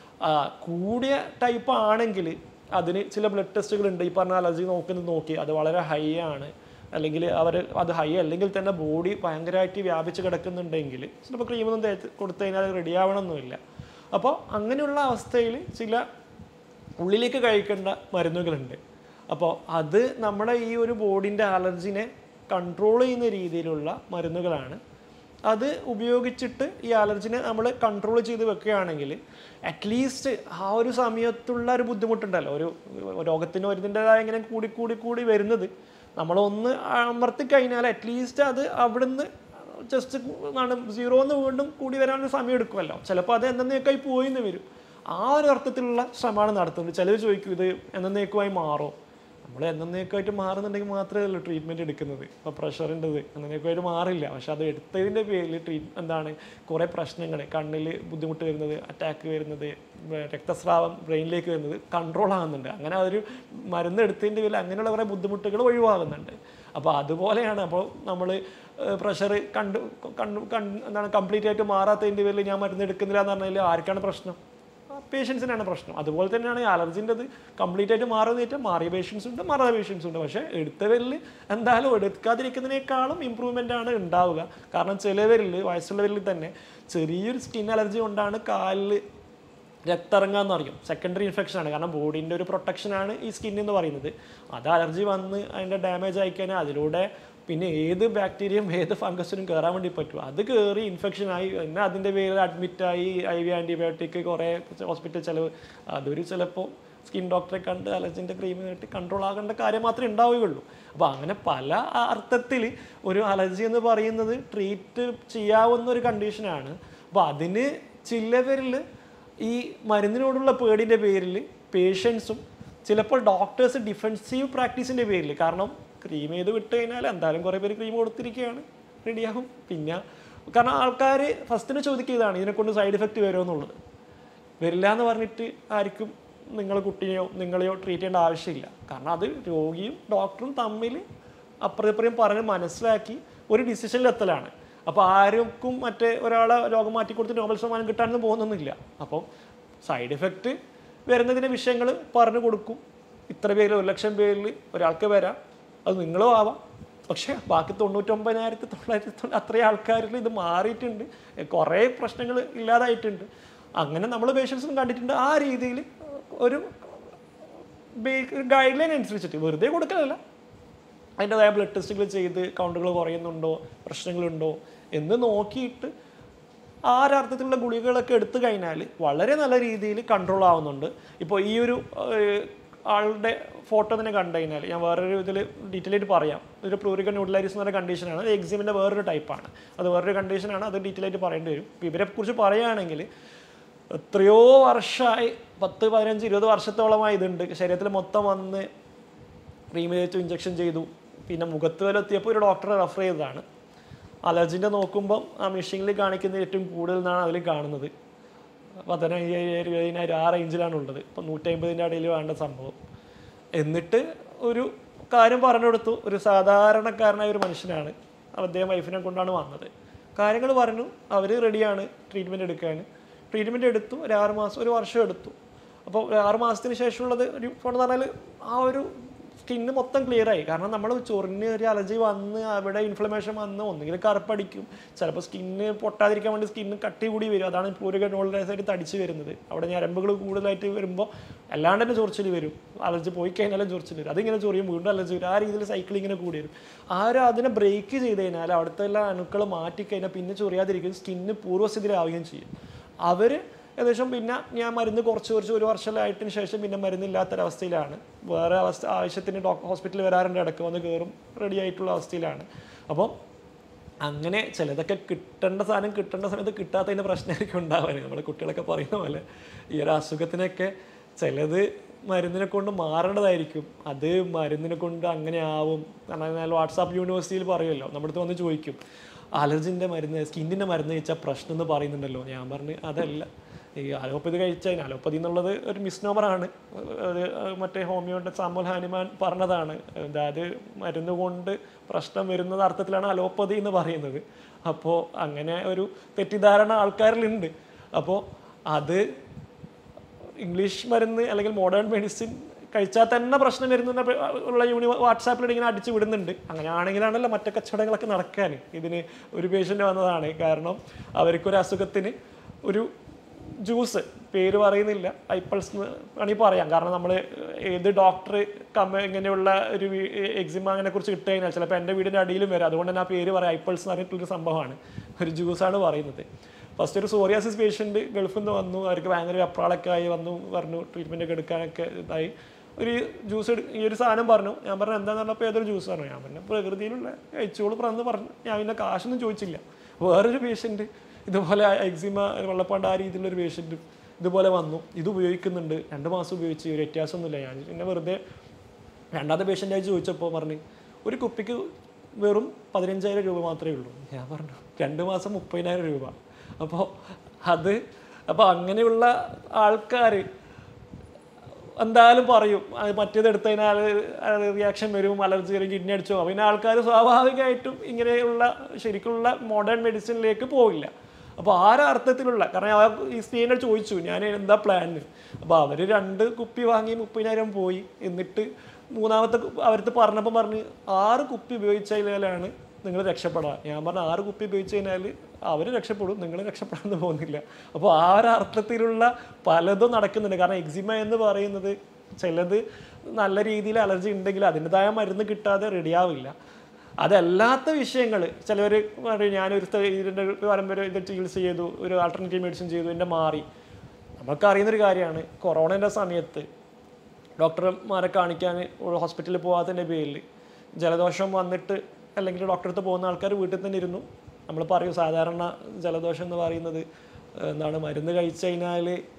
കൂടിയ ടൈപ്പ് ആണെങ്കിൽ അതിന് ചില ബ്ലഡ് ടെസ്റ്റുകൾ ഉണ്ട് ഈ പറഞ്ഞ അലർജി നോക്കുന്നത് നോക്കി അത് വളരെ ഹൈ ആണ് അല്ലെങ്കിൽ അവർ അത് ഹൈ അല്ലെങ്കിൽ തന്നെ ബോഡി ഭയങ്കരമായിട്ട് വ്യാപിച്ച് കിടക്കുന്നുണ്ടെങ്കിൽ ചിലപ്പോൾ ക്രീമൊന്നും തേച്ച് കൊടുത്തു കഴിഞ്ഞാൽ റെഡി ആവണമെന്നില്ല അപ്പോൾ അങ്ങനെയുള്ള അവസ്ഥയിൽ ചില ഉള്ളിലേക്ക് കഴിക്കേണ്ട മരുന്നുകളുണ്ട് അപ്പോൾ അത് നമ്മുടെ ഈ ഒരു ബോഡിൻ്റെ അലർജിനെ കൺട്രോൾ ചെയ്യുന്ന രീതിയിലുള്ള മരുന്നുകളാണ് അത് ഉപയോഗിച്ചിട്ട് ഈ അലർജിനെ നമ്മൾ കൺട്രോൾ ചെയ്ത് വെക്കുകയാണെങ്കിൽ അറ്റ്ലീസ്റ്റ് ആ ഒരു സമയത്തുള്ള ഒരു ബുദ്ധിമുട്ടുണ്ടല്ലോ ഒരു രോഗത്തിന് വരുന്നതിൻ്റെതായ ഇങ്ങനെ കൂടി കൂടി കൂടി വരുന്നത് നമ്മളൊന്ന് അമർത്തി കഴിഞ്ഞാൽ അറ്റ്ലീസ്റ്റ് അത് അവിടുന്ന് ജസ്റ്റ് എന്താണ് സീറോന്ന് വീണ്ടും കൂടി വരാനൊരു സമയം എടുക്കുമല്ലോ ചിലപ്പോൾ അത് എന്നേക്കായി പോയിന്ന് വരും ആ ഒരു അർത്ഥത്തിലുള്ള ശ്രമമാണ് നടത്തുന്നത് ചിലർ ചോദിക്കും ഇത് എന്നേക്കുമായി മാറോ നമ്മൾ എന്നേക്കുമായിട്ട് മാറുന്നുണ്ടെങ്കിൽ മാത്രമേ ഉള്ളൂ ട്രീറ്റ്മെൻറ്റ് എടുക്കുന്നത് ഇപ്പോൾ പ്രഷറിൻ്റെത് എന്നേക്കുമായിട്ട് മാറില്ല പക്ഷെ അത് എടുത്തതിൻ്റെ പേരിൽ ട്രീറ്റ് എന്താണ് കുറേ പ്രശ്നങ്ങൾ കണ്ണിൽ ബുദ്ധിമുട്ട് വരുന്നത് അറ്റാക്ക് വരുന്നത് രക്തസ്രാവം ബ്രെയിനിലേക്ക് വരുന്നത് കൺട്രോൾ ആകുന്നുണ്ട് അങ്ങനെ അതൊരു മരുന്ന് എടുത്തതിൻ്റെ പേരിൽ അങ്ങനെയുള്ള കുറേ ബുദ്ധിമുട്ടുകൾ ഒഴിവാകുന്നുണ്ട് അപ്പോൾ അതുപോലെയാണ് അപ്പോൾ നമ്മൾ പ്രഷർ കണ്ടു കണ്ടു കണ്ട് എന്താണ് കംപ്ലീറ്റ് ആയിട്ട് മാറാത്തതിൻ്റെ പേരിൽ ഞാൻ മരുന്ന് എടുക്കുന്നില്ല എന്ന് പറഞ്ഞാൽ ആർക്കാണ് പ്രശ്നം പേഷ്യൻസിനാണ് പ്രശ്നം അതുപോലെ തന്നെയാണ് ഈ അലർജിൻ്റെത് കംപ്ലീറ്റ് ആയിട്ട് മാറുന്നിട്ട് മാറിയ പേഷ്യൻസ് ഉണ്ട് മാറാത്ത പേഷ്യൻസ് ഉണ്ട് പക്ഷേ എടുത്തവരിൽ എന്തായാലും എടുക്കാതിരിക്കുന്നതിനേക്കാളും ഇമ്പ്രൂവ്മെൻ്റ് ആണ് ഉണ്ടാവുക കാരണം ചിലവരിൽ വയസ്സുള്ളവരിൽ തന്നെ ചെറിയൊരു സ്കിൻ അലർജി കൊണ്ടാണ് കാലിൽ രക്തമിറങ്ങുക എന്ന് പറയും സെക്കൻഡറി ഇൻഫെക്ഷൻ ആണ് കാരണം ബോഡീൻ്റെ ഒരു പ്രൊട്ടക്ഷനാണ് ഈ സ്കിൻ എന്ന് പറയുന്നത് അത് അലർജി വന്ന് അതിൻ്റെ ഡാമേജ് ആയിക്കഴിഞ്ഞാൽ അതിലൂടെ പിന്നെ ഏത് ബാക്ടീരിയയും ഏത് ഫംഗസിനും കയറാൻ വേണ്ടി പറ്റും അത് കയറി ഇൻഫെക്ഷൻ ആയി പിന്നെ അതിൻ്റെ പേരിൽ അഡ്മിറ്റായി ഐ വി ആൻറ്റിബയോട്ടിക് കുറേ ഹോസ്പിറ്റൽ ചിലവ് അതൊരു ചിലപ്പോൾ സ്കിൻ ഡോക്ടറെ കണ്ട് അലർജിൻ്റെ ക്രീം കേട്ട് കൺട്രോൾ ആകേണ്ട കാര്യം മാത്രമേ ഉണ്ടാവുകയുള്ളൂ അപ്പോൾ അങ്ങനെ പല അർത്ഥത്തിൽ ഒരു അലർജി എന്ന് പറയുന്നത് ട്രീറ്റ് ചെയ്യാവുന്ന ഒരു കണ്ടീഷനാണ് അപ്പോൾ അതിന് ചിലവരിൽ ഈ മരുന്നിനോടുള്ള പേടിൻ്റെ പേരിൽ പേഷ്യൻസും ചിലപ്പോൾ ഡോക്ടേഴ്സ് ഡിഫെൻസീവ് പ്രാക്ടീസിൻ്റെ പേരിൽ കാരണം ക്രീം ചെയ്ത് വിട്ട് കഴിഞ്ഞാൽ എന്തായാലും കുറേ പേര് ക്രീം കൊടുത്തിരിക്കുകയാണ് റെഡിയാകും പിന്നെ കാരണം ആൾക്കാർ ഫസ്റ്റിന് ചോദിക്കുന്നതാണ് ഇതിനെക്കൊണ്ട് സൈഡ് എഫക്റ്റ് വരുമോ എന്നുള്ളത് വരില്ല എന്ന് പറഞ്ഞിട്ട് ആർക്കും നിങ്ങളെ കുട്ടിയെയോ നിങ്ങളെയോ ട്രീറ്റ് ചെയ്യേണ്ട ആവശ്യമില്ല കാരണം അത് രോഗിയും ഡോക്ടറും തമ്മിൽ അപ്പുറത്തിപ്പുറം പറഞ്ഞ് മനസ്സിലാക്കി ഒരു ഡിസിഷനിലെത്തലാണ് അപ്പോൾ ആർക്കും മറ്റേ ഒരാളെ രോഗം മാറ്റി കൊടുത്ത് നോബൽ സമ്മാനം കിട്ടാനൊന്നും പോകുന്നൊന്നുമില്ല അപ്പം സൈഡ് എഫക്റ്റ് വരുന്നതിൻ്റെ വിഷയങ്ങൾ പറഞ്ഞു കൊടുക്കും ഇത്ര പേരിൽ ഒരു ലക്ഷം പേരിൽ ഒരാൾക്ക് വരാം അത് നിങ്ങളും ആവാം പക്ഷേ ബാക്കി തൊണ്ണൂറ്റൊമ്പതിനായിരത്തി തൊള്ളായിരത്തി തൊണ്ണൂ അത്രയും ആൾക്കാരിൽ ഇത് മാറിയിട്ടുണ്ട് കുറേ പ്രശ്നങ്ങൾ ഇല്ലാതായിട്ടുണ്ട് അങ്ങനെ നമ്മൾ പേഷ്യൻസും കണ്ടിട്ടുണ്ട് ആ രീതിയിൽ ഒരു ഗൈഡ് ലൈൻ അനുസരിച്ചിട്ട് വെറുതെ കൊടുക്കലല്ല അതിൻ്റെതായ ബ്ലഡ് ടെസ്റ്റുകൾ ചെയ്ത് കൗണ്ടുകൾ കുറയുന്നുണ്ടോ പ്രശ്നങ്ങളുണ്ടോ എന്ന് നോക്കിയിട്ട് ആരർത്ഥത്തിലുള്ള ഗുളികകളൊക്കെ എടുത്തു കഴിഞ്ഞാൽ വളരെ നല്ല രീതിയിൽ കൺട്രോൾ ആവുന്നുണ്ട് ഇപ്പോൾ ഈ ഒരു ഏഹ്, ആളുടെ ഫോട്ടോ തന്നെ കണ്ടു കഴിഞ്ഞാൽ ഞാൻ വേറൊരു ഇതിൽ ഡീറ്റെയിൽ ആയിട്ട് പറയാം ഒരു പ്ലൂറിക്കൻ ന്യൂഡലൈറ്റിസ് എന്ന് പറഞ്ഞ കണ്ടീഷനാണ് അത് എക്സിമിൻ്റെ വേറൊരു ടൈപ്പാണ് അത് വേറൊരു കണ്ടീഷനാണ് അത് ഡീറ്റെയിൽ ആയിട്ട് പറയേണ്ടി വരും ഇപ്പോൾ ഇവരെ കുറിച്ച് പറയുകയാണെങ്കിൽ എത്രയോ വർഷമായി പത്ത് പതിനഞ്ച് ഇരുപത് വർഷത്തോളമായി ഇതുണ്ട് ശരീരത്തിൽ മൊത്തം വന്ന് ക്രീം തേച്ചു ഇഞ്ചക്ഷൻ ചെയ്തു പിന്നെ മുഖത്ത് വരെ എത്തിയപ്പോൾ ഒരു ഡോക്ടറെ റെഫർ ചെയ്തതാണ് അലർജിൻ്റെ നോക്കുമ്പം ആ മെഷീനിൽ കാണിക്കുന്ന ഏറ്റവും കൂടുതൽ എന്നാണ് അതിൽ കാണുന്നത് പതിനയ്യായിരം ഇരുപതിനായിരം ആ റേഞ്ചിലാണ് ഉള്ളത് ഇപ്പം നൂറ്റമ്പതിൻ്റെ ഇടയിൽ വേണ്ട സംഭവം എന്നിട്ട് ഒരു കാര്യം പറഞ്ഞു കൊടുത്തു ഒരു സാധാരണക്കാരനായ ഒരു മനുഷ്യനാണ് അദ്ദേഹം വൈഫിനെ കൊണ്ടാണ് വന്നത് കാര്യങ്ങൾ പറഞ്ഞു അവർ റെഡിയാണ് ട്രീറ്റ്മെൻറ്റ് എടുക്കാൻ ട്രീറ്റ്മെൻറ്റ് എടുത്തു ഒരു ആറ് മാസം ഒരു വർഷം എടുത്തു അപ്പോൾ ഒരു ആറ് മാസത്തിന് ശേഷമുള്ളത് ഒരു ഫോൺ പറഞ്ഞാൽ ആ ഒരു സ്കിന്ന് മൊത്തം ക്ലിയർ ആയി കാരണം നമ്മൾ ചൊറിഞ്ഞ് ഒരു അലർജി വന്ന് അവിടെ ഇൻഫ്ലമേഷൻ വന്ന് ഒന്നുകിൽ കറുപ്പടിക്കും ചിലപ്പോൾ സ്കിന്ന് പൊട്ടാതിരിക്കാൻ വേണ്ടി സ്കിന്ന് കട്ടി കൂടി വരും അതാണ് പൂരക നോൾഡൈസ് ആയിട്ട് തടിച്ച് വരുന്നത് അവിടെ ഞരമ്പുകൾ കൂടുതലായിട്ട് വരുമ്പോൾ അല്ലാണ്ട് തന്നെ ചൊറിച്ചിൽ വരും അലർജി പോയി കഴിഞ്ഞാലും ചൊറിച്ചിൽ വരും അതിങ്ങനെ ചൊറിയും വീണ്ടും അലർജി വരും ആ രീതിയിൽ സൈക്കിൾ ഇങ്ങനെ കൂടി വരും ആരും അതിനെ ബ്രേക്ക് ചെയ്ത് കഴിഞ്ഞാൽ അവിടുത്തെ എല്ലാ അണുക്കൾ മാറ്റിക്കഴിഞ്ഞാൽ പിന്നെ ചൊറിയാതിരിക്കും സ്കിന്ന് പൂർവ്വസ്ഥിതിയിലാവുകയും ചെയ്യും അവർ ഏകദേശം പിന്നെ ഞാൻ മരുന്ന് കുറച്ച് കുറച്ച് ഒരു വർഷമായിട്ടിന് ശേഷം പിന്നെ മരുന്നില്ലാത്തൊരവസ്ഥയിലാണ് വേറെ അവസ്ഥ ആവശ്യത്തിന് ഡോക്ടർ ഹോസ്പിറ്റലിൽ വരാറുണ്ട് ഇടയ്ക്ക് വന്ന് കയറും റെഡി ആയിട്ടുള്ള അവസ്ഥയിലാണ് അപ്പോൾ അങ്ങനെ ചിലതൊക്കെ കിട്ടേണ്ട സാധനം കിട്ടേണ്ട സമയത്ത് കിട്ടാത്തതിൻ്റെ പ്രശ്നമായിരിക്കും ഉണ്ടാവാൻ നമ്മുടെ കുട്ടികളൊക്കെ പറയുന്ന പോലെ ഈ ഒരു അസുഖത്തിനൊക്കെ ചിലത് മരുന്നിനെ കൊണ്ട് മാറേണ്ടതായിരിക്കും അത് മരുന്നിനെ കൊണ്ട് അങ്ങനെ ആവും കാരണം വാട്സാപ്പ് യൂണിവേഴ്സിറ്റിയിൽ പറയുമല്ലോ നമ്മുടെ അടുത്ത് വന്ന് ചോദിക്കും അലർജിൻ്റെ മരുന്ന് സ്കിന്നിൻ്റെ മരുന്ന് കഴിച്ചാൽ പ്രശ്നം എന്ന് പറയുന്നുണ്ടല്ലോ ഞാൻ പറഞ്ഞു അതല്ല ഈ അലോപ്പതി കഴിച്ചാൽ അലോപ്പതി എന്നുള്ളത് ഒരു മിസ്നോമറാണ് അത് മറ്റേ ഹോമിയോൻ്റെ സാമുൽ ഹാനിമാൻ പറഞ്ഞതാണ് അതായത് മരുന്ന് കൊണ്ട് പ്രശ്നം വരുന്നത് അർത്ഥത്തിലാണ് അലോപ്പതി എന്ന് പറയുന്നത് അപ്പോൾ അങ്ങനെ ഒരു തെറ്റിദ്ധാരണ ആൾക്കാരിലുണ്ട് അപ്പോൾ അത് ഇംഗ്ലീഷ് മരുന്ന് അല്ലെങ്കിൽ മോഡേൺ മെഡിസിൻ കഴിച്ചാൽ തന്നെ പ്രശ്നം വരുന്ന ഉള്ള യൂണി വാട്സാപ്പിൽ ഇങ്ങനെ അടിച്ചു വിടുന്നുണ്ട് അങ്ങനെയാണെങ്കിലാണല്ലോ മറ്റേ കച്ചവടങ്ങളൊക്കെ നടക്കാൻ ഇതിന് ഒരു പേഷ്യൻ്റ് വന്നതാണ് കാരണം അവർക്കൊരു അസുഖത്തിന് ഒരു ജ്യൂസ് പേര് പറയുന്നില്ല ഐപ്പൾസ് എന്ന് വേണമെങ്കിൽ പറയാം കാരണം നമ്മൾ ഏത് ഡോക്ടർ കമ്മ ഇങ്ങനെയുള്ള ഒരു എക്സിമ അങ്ങനെ കുറിച്ച് ഇട്ട് കഴിഞ്ഞാൽ ചിലപ്പോൾ എൻ്റെ വീടിൻ്റെ അടിയിലും വരും അതുകൊണ്ട് തന്നെ ആ പേര് പറയാം ഐപ്പൾസ് എന്ന് പറഞ്ഞിട്ടുള്ളൊരു സംഭവമാണ് ഒരു ജ്യൂസാണ് പറയുന്നത് ഫസ്റ്റ് ഒരു സോറിയാസിസ് പേഷ്യൻറ്റ് ഗൾഫിൽ നിന്ന് വന്നു അവർക്ക് ഭയങ്കര വെപ്രാളൊക്കെ ആയി വന്നു പറഞ്ഞു ട്രീറ്റ്മെൻ്റ് ഒക്കെ എടുക്കാനൊക്കെ ഇതായി ഒരു ജ്യൂസ് ഈ ഒരു സാധനം പറഞ്ഞു ഞാൻ പറഞ്ഞു എന്താന്ന് പറഞ്ഞപ്പോൾ ഏതൊരു ജ്യൂസ് പറഞ്ഞു ഞാൻ പറഞ്ഞു പ്രകൃതിയിലുള്ള കഴിച്ചോളൂ എന്ന് പറഞ്ഞു ഞാൻ പിന്നെ കാശൊന്നും ചോദിച്ചില്ല വേറൊരു പേഷ്യൻറ്റ് ഇതുപോലെ എക്സിമ വെള്ളപ്പാണ്ട് ആ രീതിയിലുള്ള ഒരു പേഷ്യൻറ്റും ഇതുപോലെ വന്നു ഇത് ഉപയോഗിക്കുന്നുണ്ട് രണ്ട് മാസം ഉപയോഗിച്ച് ഒരു വ്യത്യാസമൊന്നുമില്ല ഞാൻ പിന്നെ വെറുതെ രണ്ടാമത്തെ പേഷ്യൻ്റായി ചോദിച്ചപ്പോൾ പറഞ്ഞു ഒരു കുപ്പിക്ക് വെറും പതിനഞ്ചായിരം രൂപ മാത്രമേ ഉള്ളൂ ഞാൻ പറഞ്ഞു രണ്ട് മാസം മുപ്പതിനായിരം രൂപ അപ്പോൾ അത് അപ്പോൾ അങ്ങനെയുള്ള ആൾക്കാർ എന്തായാലും പറയും അത് മറ്റേത് എടുത്തു കഴിഞ്ഞാൽ റിയാക്ഷൻ വരും അലർജി വരും കിഡ്നി അടിച്ചോ പിന്നെ ആൾക്കാർ സ്വാഭാവികമായിട്ടും ഇങ്ങനെയുള്ള ശരിക്കുള്ള മോഡേൺ മെഡിസിനിലേക്ക് പോവില്ല അപ്പോൾ ആരർത്ഥത്തിലുള്ള കാരണം ആ ഈ സ്ത്രീനെ ചോദിച്ചു ഞാൻ എന്താ പ്ലാന് അപ്പോൾ അവർ രണ്ട് കുപ്പി വാങ്ങി മുപ്പതിനായിരം പോയി എന്നിട്ട് മൂന്നാമത്തെ കു- അവരടുത്ത് പറഞ്ഞപ്പോൾ പറഞ്ഞ് ആറ് കുപ്പി ഉപയോഗിച്ചാലാണ് നിങ്ങൾ രക്ഷപ്പെടാം ഞാൻ പറഞ്ഞ ആറ് കുപ്പി ഉപയോഗിച്ച് കഴിഞ്ഞാൽ അവർ രക്ഷപ്പെടും നിങ്ങൾ രക്ഷപ്പെടാൻ പോകുന്നില്ല അപ്പോൾ ആ ഒരു അർത്ഥത്തിലുള്ള പലതും നടക്കുന്നുണ്ട് കാരണം എക്സിമ എന്ന് പറയുന്നത് ചിലത് നല്ല രീതിയിൽ അലർജി ഉണ്ടെങ്കിൽ അതിൻ്റെതായ മരുന്ന് കിട്ടാതെ റെഡിയാവില്ല അതല്ലാത്ത വിഷയങ്ങൾ ചിലവർ പറയും ഞാനൊരു സ്ഥ- ഇതിൻ്റെ പരമ്പര ഇത് ചികിത്സ ചെയ്തു ഒരു ആൾട്ടർനേറ്റീവ് മെഡിസിൻ ചെയ്തു എൻ്റെ മാറി നമുക്കറിയുന്നൊരു കാര്യമാണ് കൊറോണൻ്റെ സമയത്ത് ഡോക്ടർമാരെ കാണിക്കാൻ ഹോസ്പിറ്റലിൽ പോകാത്തതിൻ്റെ പേരിൽ ജലദോഷം വന്നിട്ട് അല്ലെങ്കിൽ ഡോക്ടറെ അടുത്ത് പോകുന്ന ആൾക്കാർ വീട്ടിൽ തന്നെ ഇരുന്നു നമ്മൾ പറയും സാധാരണ ജലദോഷം എന്ന് പറയുന്നത് ഏഹ്, എന്താണ് മരുന്ന് കഴിച്ചു കഴിഞ്ഞാൽ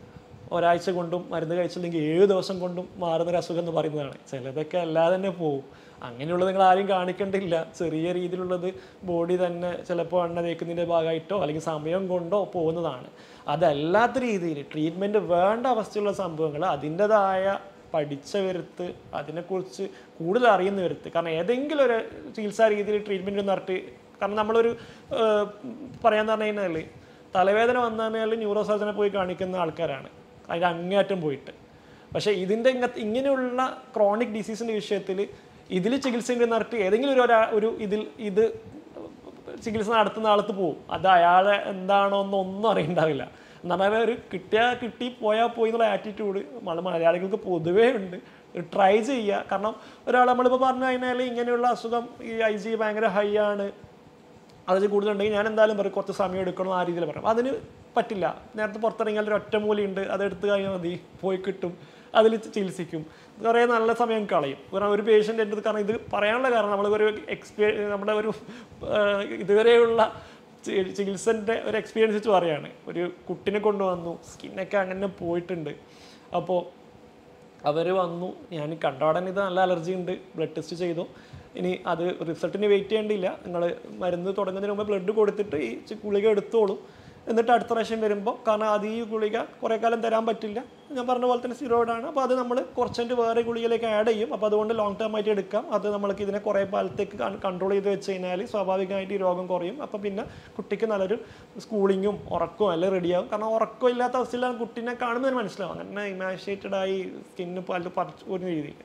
ഒരാഴ്ച കൊണ്ടും മരുന്ന് കഴിച്ചില്ലെങ്കിൽ ഏഴ് ദിവസം കൊണ്ടും മാറുന്ന ഒരു അസുഖം എന്ന് പറയുന്നതാണ് ചിലതൊക്കെ അല്ലാതെ തന്നെ പോവും അങ്ങനെയുള്ളത് നിങ്ങൾ ആരും കാണിക്കേണ്ടില്ല ചെറിയ രീതിയിലുള്ളത് ബോഡി തന്നെ ചിലപ്പോൾ എണ്ണ തേക്കുന്നതിൻ്റെ ഭാഗമായിട്ടോ അല്ലെങ്കിൽ സമയം കൊണ്ടോ പോകുന്നതാണ് അതല്ലാത്ത രീതിയിൽ ട്രീറ്റ്മെൻറ്റ് വേണ്ട അവസ്ഥയുള്ള സംഭവങ്ങൾ അതിൻ്റെതായ പഠിച്ചവരുത്ത് അതിനെക്കുറിച്ച് കൂടുതൽ അറിയുന്നവരുത്ത് കാരണം ഏതെങ്കിലും ഒരു ചികിത്സാ രീതിയിൽ ട്രീറ്റ്മെൻറ്റ് നടത്തി കാരണം നമ്മളൊരു ഏഹ്, പറയാന്ന് പറഞ്ഞു കഴിഞ്ഞാൽ തലവേദന വന്നു കഴിഞ്ഞാൽ ന്യൂറോ സർജനെ പോയി കാണിക്കുന്ന ആൾക്കാരാണ് അതിൻ്റെ അങ്ങേയറ്റം പോയിട്ട് പക്ഷേ ഇതിൻ്റെ ഇങ്ങനത്തെ ഇങ്ങനെയുള്ള ക്രോണിക് ഡിസീസിൻ്റെ വിഷയത്തിൽ ഇതിൽ ചികിത്സ നടത്തി ഏതെങ്കിലും ഒരു ഒരാ- ഒരു ഇതിൽ ഇത് ചികിത്സ നടത്തുന്ന ആളത്ത് പോകും അത് അയാളെ എന്താണോ എന്നൊന്നും അറിയണ്ടാവില്ല എന്ന് പറഞ്ഞാൽ ഒരു കിട്ടിയാൽ കിട്ടി പോയാൽ പോയി എന്നുള്ള ആറ്റിറ്റ്യൂഡ് നമ്മൾ മലയാളികൾക്ക് പൊതുവേ ഉണ്ട് ട്രൈ ചെയ്യുക കാരണം ഒരാൾ നമ്മളിപ്പോൾ പറഞ്ഞു കഴിഞ്ഞാൽ ഇങ്ങനെയുള്ള അസുഖം ഈ ഐ ജി ഭയങ്കര ഹൈ ആണ് അത് കൂടുതലുണ്ടെങ്കിൽ ഞാൻ എന്തായാലും പറയും കുറച്ച് സമയം എടുക്കണം ആ രീതിയിൽ പറയാം അതിന് പറ്റില്ല നേരത്തെ പുറത്തിറങ്ങിയാൽ ഒരു ഒറ്റമൂലിയുണ്ട് അത് എടുത്തു കഴിഞ്ഞാൽ മതി പോയി കിട്ടും അതിൽ ചികിത്സിക്കും കുറേ നല്ല സമയം കളയും കാരണം ഒരു പേഷ്യൻ്റ് എൻ്റെ അടുത്ത് കാരണം ഇത് പറയാനുള്ള കാരണം നമ്മൾ ഒരു എക്സ്പീരിയ നമ്മുടെ ഒരു ആ, ഇതുവരെയുള്ള ചി- ചികിത്സൻ്റെ ഒരു എക്സ്പീരിയൻസ് വെച്ച് പറയാണ് ഒരു കുട്ടിനെ കൊണ്ടുവന്നു സ്കിന്നൊക്കെ അങ്ങനെ പോയിട്ടുണ്ട് അപ്പോൾ അവർ വന്നു ഞാൻ കണ്ടോടൻ ഇത് നല്ല അലർജി ഉണ്ട് ബ്ലഡ് ടെസ്റ്റ് ചെയ്തു ഇനി അത് റിസൾട്ടിന് വെയിറ്റ് ചെയ്യേണ്ടിയില്ല നിങ്ങൾ മരുന്ന് തുടങ്ങുന്നതിന് മുമ്പ് ബ്ലഡ് കൊടുത്തിട്ട് ഈ ചി- ഗുളിക എടുത്തോളൂ എന്നിട്ട് അടുത്ത പ്രാവശ്യം വരുമ്പോൾ കാരണം അത് ഈ ഗുളിക കുറേ കാലം തരാൻ പറ്റില്ല ഞാൻ പറഞ്ഞ പോലെ തന്നെ steroid ആണ് അപ്പോൾ അത് നമ്മൾ കുറച്ചിട്ട് വേറെ ഗുളികയിലേക്ക് ആഡ് ചെയ്യും അപ്പോൾ അതുകൊണ്ട് ലോങ് ടേം ആയിട്ട് എടുക്കാം അത് നമ്മൾക്ക് ഇതിനെ കുറേ കാലത്തേക്ക് കൺട്രോൾ ചെയ്ത് വെച്ച് കഴിഞ്ഞാൽ സ്വാഭാവികമായിട്ട് ഈ രോഗം കുറയും അപ്പോൾ പിന്നെ കുട്ടിക്ക് നല്ലൊരു സ്കൂളിങ്ങും ഉറക്കവും എല്ലാം റെഡിയാവും കാരണം ഉറക്കം ഇല്ലാത്ത അവസ്ഥയിലാണ് കുട്ടീനെ കാണുന്നതിന് മനസ്സിലാവും അങ്ങനെ ഇമാഷേറ്റഡ് ആയി സ്കിന്ന് പല പറിച്ച് ഒരു രീതിയിൽ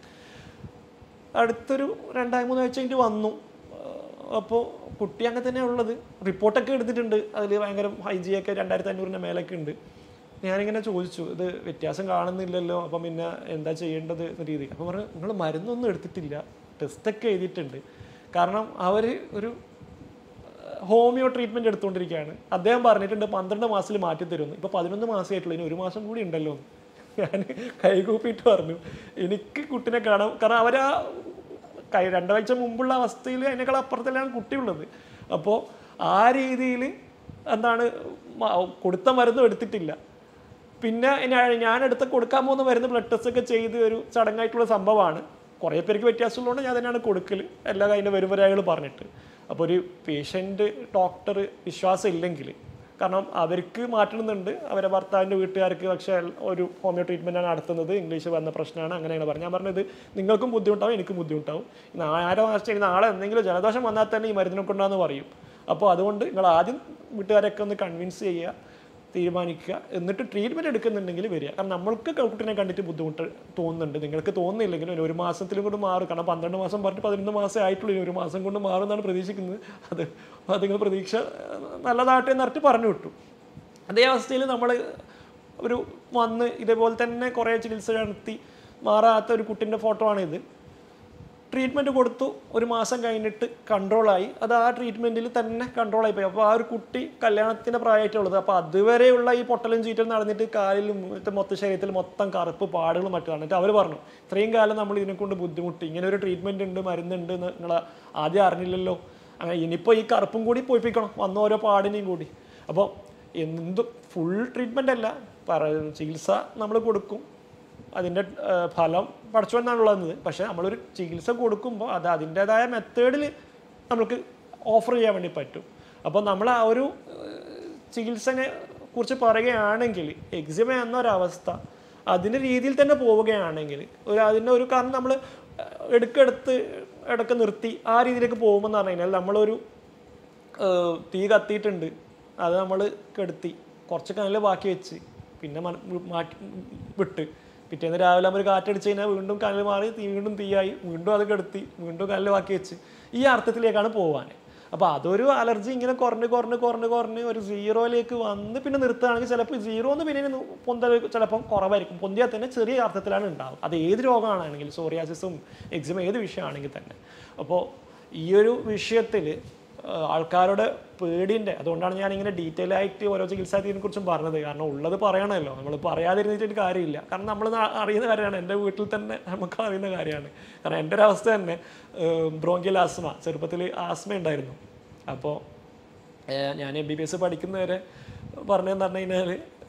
അടുത്തൊരു രണ്ടായി മൂന്ന് ആഴ്ച കഴിഞ്ഞിട്ട് വന്നു അപ്പോൾ കുട്ടി അങ്ങനെ തന്നെ ഉള്ളത് റിപ്പോർട്ടൊക്കെ എടുത്തിട്ടുണ്ട് അതിൽ ഭയങ്കര ഹൈജിയൊക്കെ രണ്ടായിരത്തി അഞ്ഞൂറിൻ്റെ മേലൊക്കെ ഉണ്ട് ഞാനിങ്ങനെ ചോദിച്ചു ഇത് വ്യത്യാസം കാണുന്നില്ലല്ലോ അപ്പം പിന്നെ എന്താ ചെയ്യേണ്ടത് എന്ന രീതിയിൽ അപ്പം പറഞ്ഞു നിങ്ങൾ മരുന്നൊന്നും എടുത്തിട്ടില്ല ടെസ്റ്റൊക്കെ എഴുതിയിട്ടുണ്ട് കാരണം അവർ ഒരു ഹോമിയോ ട്രീറ്റ്മെൻറ്റ് എടുത്തുകൊണ്ടിരിക്കുകയാണ് അദ്ദേഹം പറഞ്ഞിട്ടുണ്ട് പന്ത്രണ്ട് മാസത്തിൽ മാറ്റി തരുമെന്ന് ഇപ്പോൾ പതിനൊന്ന് മാസമായിട്ടുള്ളൂ ഇനി ഒരു മാസം കൂടി ഉണ്ടല്ലോ എന്ന്. ഞാൻ കൈകൂപ്പിയിട്ട് പറഞ്ഞു എനിക്ക് കുട്ടിനെ കാണാം കാരണം അവരാ കൈ രണ്ടാഴ്ച മുമ്പുള്ള അവസ്ഥയിൽ അതിനേക്കാൾ അപ്പുറത്തിലാണ് കുട്ടിയുള്ളത് അപ്പോൾ ആ രീതിയിൽ എന്താണ് മ- കൊടുത്ത മരുന്നും എടുത്തിട്ടില്ല പിന്നെ ഞാൻ- ഞാൻ എടുത്ത് കൊടുക്കാൻ പോകുന്ന മരുന്ന് ബ്ലഡ് ടെസ്റ്റ് ഒക്കെ ചെയ്ത് ഒരു ചടങ്ങായിട്ടുള്ള സംഭവമാണ് കുറേ പേർക്ക് വ്യത്യാസമുള്ളതുകൊണ്ട് ഞാൻ തന്നെയാണ് കൊടുക്കൽ എല്ലാ അതിൻ്റെ വരുവരായകൾ പറഞ്ഞിട്ട് അപ്പോൾ ഒരു പേഷ്യൻ്റ് ഡോക്ടർ വിശ്വാസം ഇല്ലെങ്കിൽ കാരണം അവർക്ക് മാറ്റണമെന്നുണ്ട് അവരെ ഭർത്താവിൻ്റെ വീട്ടുകാർക്ക് പക്ഷേ ഒരു ഹോമിയോ ട്രീറ്റ്മെൻറ്റാണ് നടത്തുന്നത് ഇംഗ്ലീഷ് വന്ന പ്രശ്നമാണ് അങ്ങനെയാണ് പറഞ്ഞത് ഞാൻ പറഞ്ഞത് നിങ്ങൾക്കും ബുദ്ധിമുട്ടാവും എനിക്കും ബുദ്ധിമുട്ടാവും നാളെ മാസം നാളെ എന്തെങ്കിലും ജലദോഷം വന്നാൽ തന്നെ ഈ മരുന്നിനെ കൊണ്ടാന്ന് പറയും അപ്പോൾ അതുകൊണ്ട് നിങ്ങൾ ആദ്യം വീട്ടുകാരൊക്കെ ഒന്ന് കൺവിൻസ് ചെയ്യുക തീരുമാനിക്കുക എന്നിട്ട് ട്രീറ്റ്മെൻറ്റ് എടുക്കുന്നുണ്ടെങ്കിൽ വരിക കാരണം നമ്മൾക്ക് കുട്ടിനെ കണ്ടിട്ട് ബുദ്ധിമുട്ട് തോന്നുന്നുണ്ട് നിങ്ങൾക്ക് തോന്നുന്നില്ലെങ്കിലും ഒരു- ഒരു മാസത്തിലും കൊണ്ട് മാറും കാരണം പന്ത്രണ്ട് മാസം പറഞ്ഞിട്ട് പതിനൊന്ന് മാസം ആയിട്ടുള്ളൂ ഇനി ഒരു മാസം കൊണ്ട് മാറും എന്നാണ് പ്രതീക്ഷിക്കുന്നത് അത് അത് നിങ്ങൾ പ്രതീക്ഷ ഏഹ്, നല്ലതാട്ടെ എന്നറിട്ട് പറഞ്ഞു വിട്ടു അതേ അവസ്ഥയിൽ നമ്മൾ ഒരു വന്ന് ഇതേപോലെ തന്നെ കുറേ ചികിത്സ നടത്തി മാറാത്ത ഒരു കുട്ടിൻ്റെ ഫോട്ടോ ആണിത് ട്രീറ്റ്മെൻറ്റ് കൊടുത്തു ഒരു മാസം കഴിഞ്ഞിട്ട് കൺട്രോളായി അത് ആ ട്രീറ്റ്മെൻറ്റിൽ തന്നെ കൺട്രോളായി പോയി അപ്പോൾ ആ ഒരു കുട്ടി കല്യാണത്തിൻ്റെ പ്രായമായിട്ടുള്ളത് അപ്പോൾ അതുവരെയുള്ള ഈ പൊട്ടലും ചീറ്റലും നടന്നിട്ട് കാലിലും മറ്റേ മൊത്ത ശരീരത്തിൽ മൊത്തം കറുപ്പ് പാടുകളും മറ്റും എന്നിട്ട് അവർ പറഞ്ഞു ഇത്രയും കാലം നമ്മൾ ഇതിനെക്കൊണ്ട് ബുദ്ധിമുട്ടി ഇങ്ങനെ ഒരു ട്രീറ്റ്മെൻറ്റ് ഉണ്ട് മരുന്നുണ്ട് എന്ന് നിങ്ങൾ ആദ്യം അറിഞ്ഞില്ലല്ലോ അങ്ങനെ ഇനിയിപ്പോൾ ഈ കറുപ്പും കൂടി പോയിപ്പിക്കണം വന്ന ഓരോ പാടിനെയും കൂടി അപ്പോൾ എന്ത് ഫുൾ ട്രീറ്റ്മെൻ്റ് അല്ല പറ ചികിത്സ നമ്മൾ കൊടുക്കും അതിൻ്റെ ഏഹ്, ഫലം പഠിച്ചുവെന്നാണുള്ളത് പക്ഷേ നമ്മളൊരു ചികിത്സ കൊടുക്കുമ്പോൾ അത് അതിൻ്റെതായ മെത്തേഡിൽ നമുക്ക് ഓഫർ ചെയ്യാൻ വേണ്ടി പറ്റും അപ്പോൾ നമ്മൾ ആ ഒരു ഏഹ്, ചികിത്സനെ കുറിച്ച് പറയുകയാണെങ്കിൽ എക്സിമ എന്നൊരവസ്ഥ അതിൻ്റെ രീതിയിൽ തന്നെ പോവുകയാണെങ്കിൽ ഒരു അതിൻ്റെ ഒരു കാരണം നമ്മൾ എടുക്കെടുത്ത് ഇടയ്ക്ക് നിർത്തി ആ രീതിയിലേക്ക് പോകുമെന്ന് പറഞ്ഞു കഴിഞ്ഞാൽ നമ്മളൊരു ഏഹ് തീ കത്തിയിട്ടുണ്ട് അത് നമ്മൾ കെടുത്തി കുറച്ച് കനൽ ബാക്കി വെച്ച് പിന്നെ മന- വി- മാറ്റി വിട്ട് പിറ്റേന്ന് രാവിലെ നമ്മൾ കാറ്റടിച്ച് കഴിഞ്ഞാൽ വീണ്ടും കനൽ മാറി തീ വീണ്ടും തീയായി വീണ്ടും അത് കെടുത്തി വീണ്ടും കനൽ ബാക്കി വെച്ച് ഈ അർത്ഥത്തിലേക്കാണ് പോകാൻ അപ്പോൾ അതൊരു അലർജി ഇങ്ങനെ കുറഞ്ഞ് കുറഞ്ഞ് കുറഞ്ഞ് കുറഞ്ഞ് ഒരു സീറോയിലേക്ക് വന്ന് പിന്നെ നിർത്തുകയാണെങ്കിൽ ചിലപ്പോൾ സീറോ എന്ന് പിന്നെ ഇനി പൊന്തൽ ചിലപ്പം കുറവായിരിക്കും പൊന്തിയാൽ തന്നെ ചെറിയ അർത്ഥത്തിലാണ് ഉണ്ടാവും അത് ഏത് രോഗമാണെങ്കിൽ സോറിയാസിസും എക്സിമ ഏത് വിഷയമാണെങ്കിൽ തന്നെ അപ്പോൾ ഈ ഒരു വിഷയത്തിൽ ആൾക്കാരുടെ പേടിൻ്റെ അതുകൊണ്ടാണ് ഞാൻ ഇങ്ങനെ ഡീറ്റെയിൽ ആയിട്ട് ഓരോ ചികിത്സാ രീതിയെ കുറിച്ചും പറഞ്ഞത് കാരണം ഉള്ളത് പറയണമല്ലോ നമ്മൾ പറയാതിരുന്നിട്ട് കാര്യമില്ല കാരണം നമ്മൾ അറിയുന്ന കാര്യമാണ് എൻ്റെ വീട്ടിൽ തന്നെ നമുക്ക് അറിയുന്ന കാര്യമാണ് കാരണം എൻ്റെ ഒരു അവസ്ഥ തന്നെ ബ്രോങ്കിയൽ ആസ്മ ചെറുപ്പത്തിൽ ആസ്മ ഉണ്ടായിരുന്നു അപ്പോൾ ഞാൻ എം ബി ബി എസ് പഠിക്കുന്നവരെ പറഞ്ഞതെന്ന് പറഞ്ഞു കഴിഞ്ഞാൽ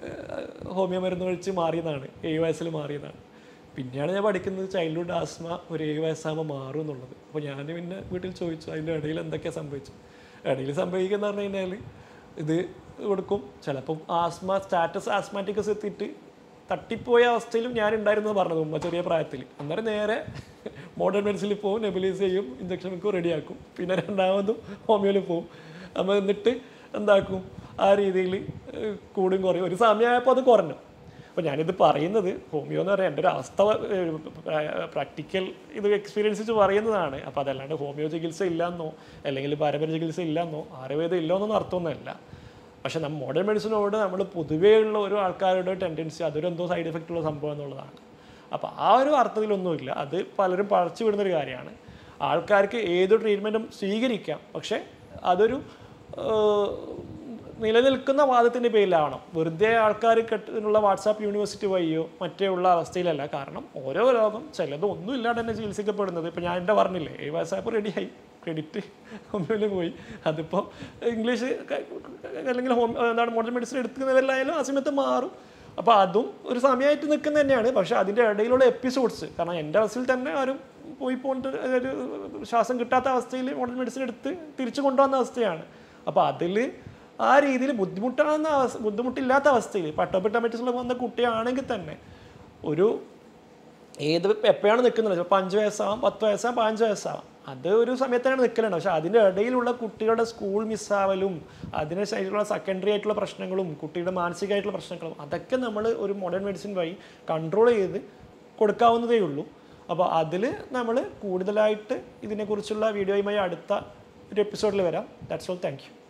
ഹോമിയോ മരുന്ന് കഴിച്ച് മാറിയതാണ് ഏഴ് വയസ്സിൽ മാറിയതാണ് പിന്നെയാണ് ഞാൻ പഠിക്കുന്നത് ചൈൽഡ്ഹുഡ് ആസ്മ ഒരു ഏഴ് വയസ്സാകുമ്പോൾ മാറും എന്നുള്ളത് അപ്പോൾ ഞാൻ പിന്നെ വീട്ടിൽ ചോദിച്ചു അതിൻ്റെ ഇടയിൽ എന്തൊക്കെയാണ് സംഭവിച്ചത് ഇടയിൽ സംഭവിക്കുന്ന പറഞ്ഞു കഴിഞ്ഞാൽ ഇത് കൊടുക്കും ചിലപ്പം ആസ്മ സ്റ്റാറ്റസ് ആസ്മാറ്റിക്കസ് എത്തിയിട്ട് തട്ടിപ്പോയ അവസ്ഥയിലും ഞാൻ ഉണ്ടായിരുന്നു പറഞ്ഞത് ഉമ്മ ചെറിയ പ്രായത്തിൽ അന്നേരം നേരെ മോഡേൺ മെഡിസിനിൽ പോകും നെബിലൈസ് ചെയ്യും ഇഞ്ചക്ഷൻ വെക്കും റെഡിയാക്കും പിന്നെ രണ്ടാമതും ഹോമിയോയിൽ പോകും നമ്മൾ എന്നിട്ട് എന്താക്കും ആ രീതിയിൽ കൂടും കുറയും ഒരു സമയമായപ്പോൾ അത് കുറഞ്ഞു അപ്പോൾ ഞാനിത് പറയുന്നത് ഹോമിയോ എന്ന് പറയാൻ എൻ്റെ ഒരു അവസ്ഥ പ്രാക്ടിക്കൽ ഇത് എക്സ്പീരിയൻസ് വെച്ച് പറയുന്നതാണ് അപ്പോൾ അതല്ലാണ്ട് ഹോമിയോ ചികിത്സ ഇല്ലയെന്നോ അല്ലെങ്കിൽ പാരമ്പര്യ ചികിത്സ ഇല്ലയെന്നോ ആയുർവേദം ഇല്ലെന്നൊന്നും അർത്ഥമൊന്നുമല്ല പക്ഷെ നമ്മൾ മോഡേൺ മെഡിസിനോട് നമ്മൾ പൊതുവേ ഉള്ള ഒരു ആൾക്കാരുടെ ടെൻഡൻസി അതൊരു എന്തോ സൈഡ് എഫക്റ്റ് ഉള്ള സംഭവം എന്നുള്ളതാണ് അപ്പോൾ ആ ഒരു അർത്ഥത്തിലൊന്നുമില്ല അത് പലരും പഴച്ചു വിടുന്നൊരു കാര്യമാണ് ആൾക്കാർക്ക് ഏത് ട്രീറ്റ്മെൻറ്റും സ്വീകരിക്കാം പക്ഷേ അതൊരു ഏഹ്, നിലനിൽക്കുന്ന വാദത്തിൻ്റെ പേരിലാവണം വെറുതെ ആൾക്കാർ കെട്ടുള്ള വാട്സാപ്പ് യൂണിവേഴ്സിറ്റി വഴിയോ മറ്റേ ഉള്ള അവസ്ഥയിലല്ല കാരണം ഓരോ രോഗം ചിലത് ഒന്നും ഇല്ലാണ്ട് തന്നെ ചികിത്സിക്കപ്പെടുന്നത് ഇപ്പോൾ ഞാൻ എൻ്റെ പറഞ്ഞില്ലേ ഏഴ് വയസ്സായപ്പോൾ റെഡിയായി ക്രെഡിറ്റ് ഹോമിയോയിൽ പോയി അതിപ്പോൾ ഇംഗ്ലീഷ് ക- അല്ലെങ്കിൽ ഹോം എന്താണ് മോഡേൺ മെഡിസിൻ എടുക്കുന്നവരിലായാലും ആ സമയത്ത് മാറും അപ്പോൾ അതും ഒരു സമയമായിട്ട് നിൽക്കുന്ന തന്നെയാണ് പക്ഷേ അതിൻ്റെ ഇടയിലുള്ള എപ്പിസോഡ്സ് കാരണം എൻ്റെ അവസ്ഥയിൽ തന്നെ ആരും പോയി പോയിട്ട് ഒരു ശ്വാസം കിട്ടാത്ത അവസ്ഥയിൽ മോഡേൺ മെഡിസിൻ എടുത്ത് തിരിച്ചു കൊണ്ടുവന്ന അവസ്ഥയാണ് അപ്പോൾ അതിൽ ആ രീതിയിൽ ബുദ്ധിമുട്ടാകുന്ന അവസ്ഥ ബുദ്ധിമുട്ടില്ലാത്ത അവസ്ഥയിൽ പട്ടോപ്പിട്ടമറ്റിസുള്ള വന്ന കുട്ടിയാണെങ്കിൽ തന്നെ ഒരു ഏത് എപ്പോഴാണ് നിൽക്കുന്നത് ചിലപ്പോൾ അഞ്ച് വയസ്സാവാം പത്ത് വയസ്സാവാം പതിനഞ്ച് വയസ്സാവാം അത് ഒരു സമയത്താണ് നിൽക്കലുണ്ട് പക്ഷെ അതിൻ്റെ ഇടയിലുള്ള കുട്ടികളുടെ സ്കൂൾ മിസ്സാവലും അതിന് ശേഷമുള്ള സെക്കൻഡറി ആയിട്ടുള്ള പ്രശ്നങ്ങളും കുട്ടിയുടെ മാനസികമായിട്ടുള്ള പ്രശ്നങ്ങളും അതൊക്കെ നമ്മൾ ഒരു മോഡേൺ മെഡിസിൻ വഴി കൺട്രോൾ ചെയ്ത് കൊടുക്കാവുന്നതേ ഉള്ളൂ അപ്പോൾ അതിൽ നമ്മൾ കൂടുതലായിട്ട് ഇതിനെക്കുറിച്ചുള്ള വീഡിയോയുമായി അടുത്ത ഒരു എപ്പിസോഡിൽ വരാം ദാറ്റ്സ് ഓൾ താങ്ക് യു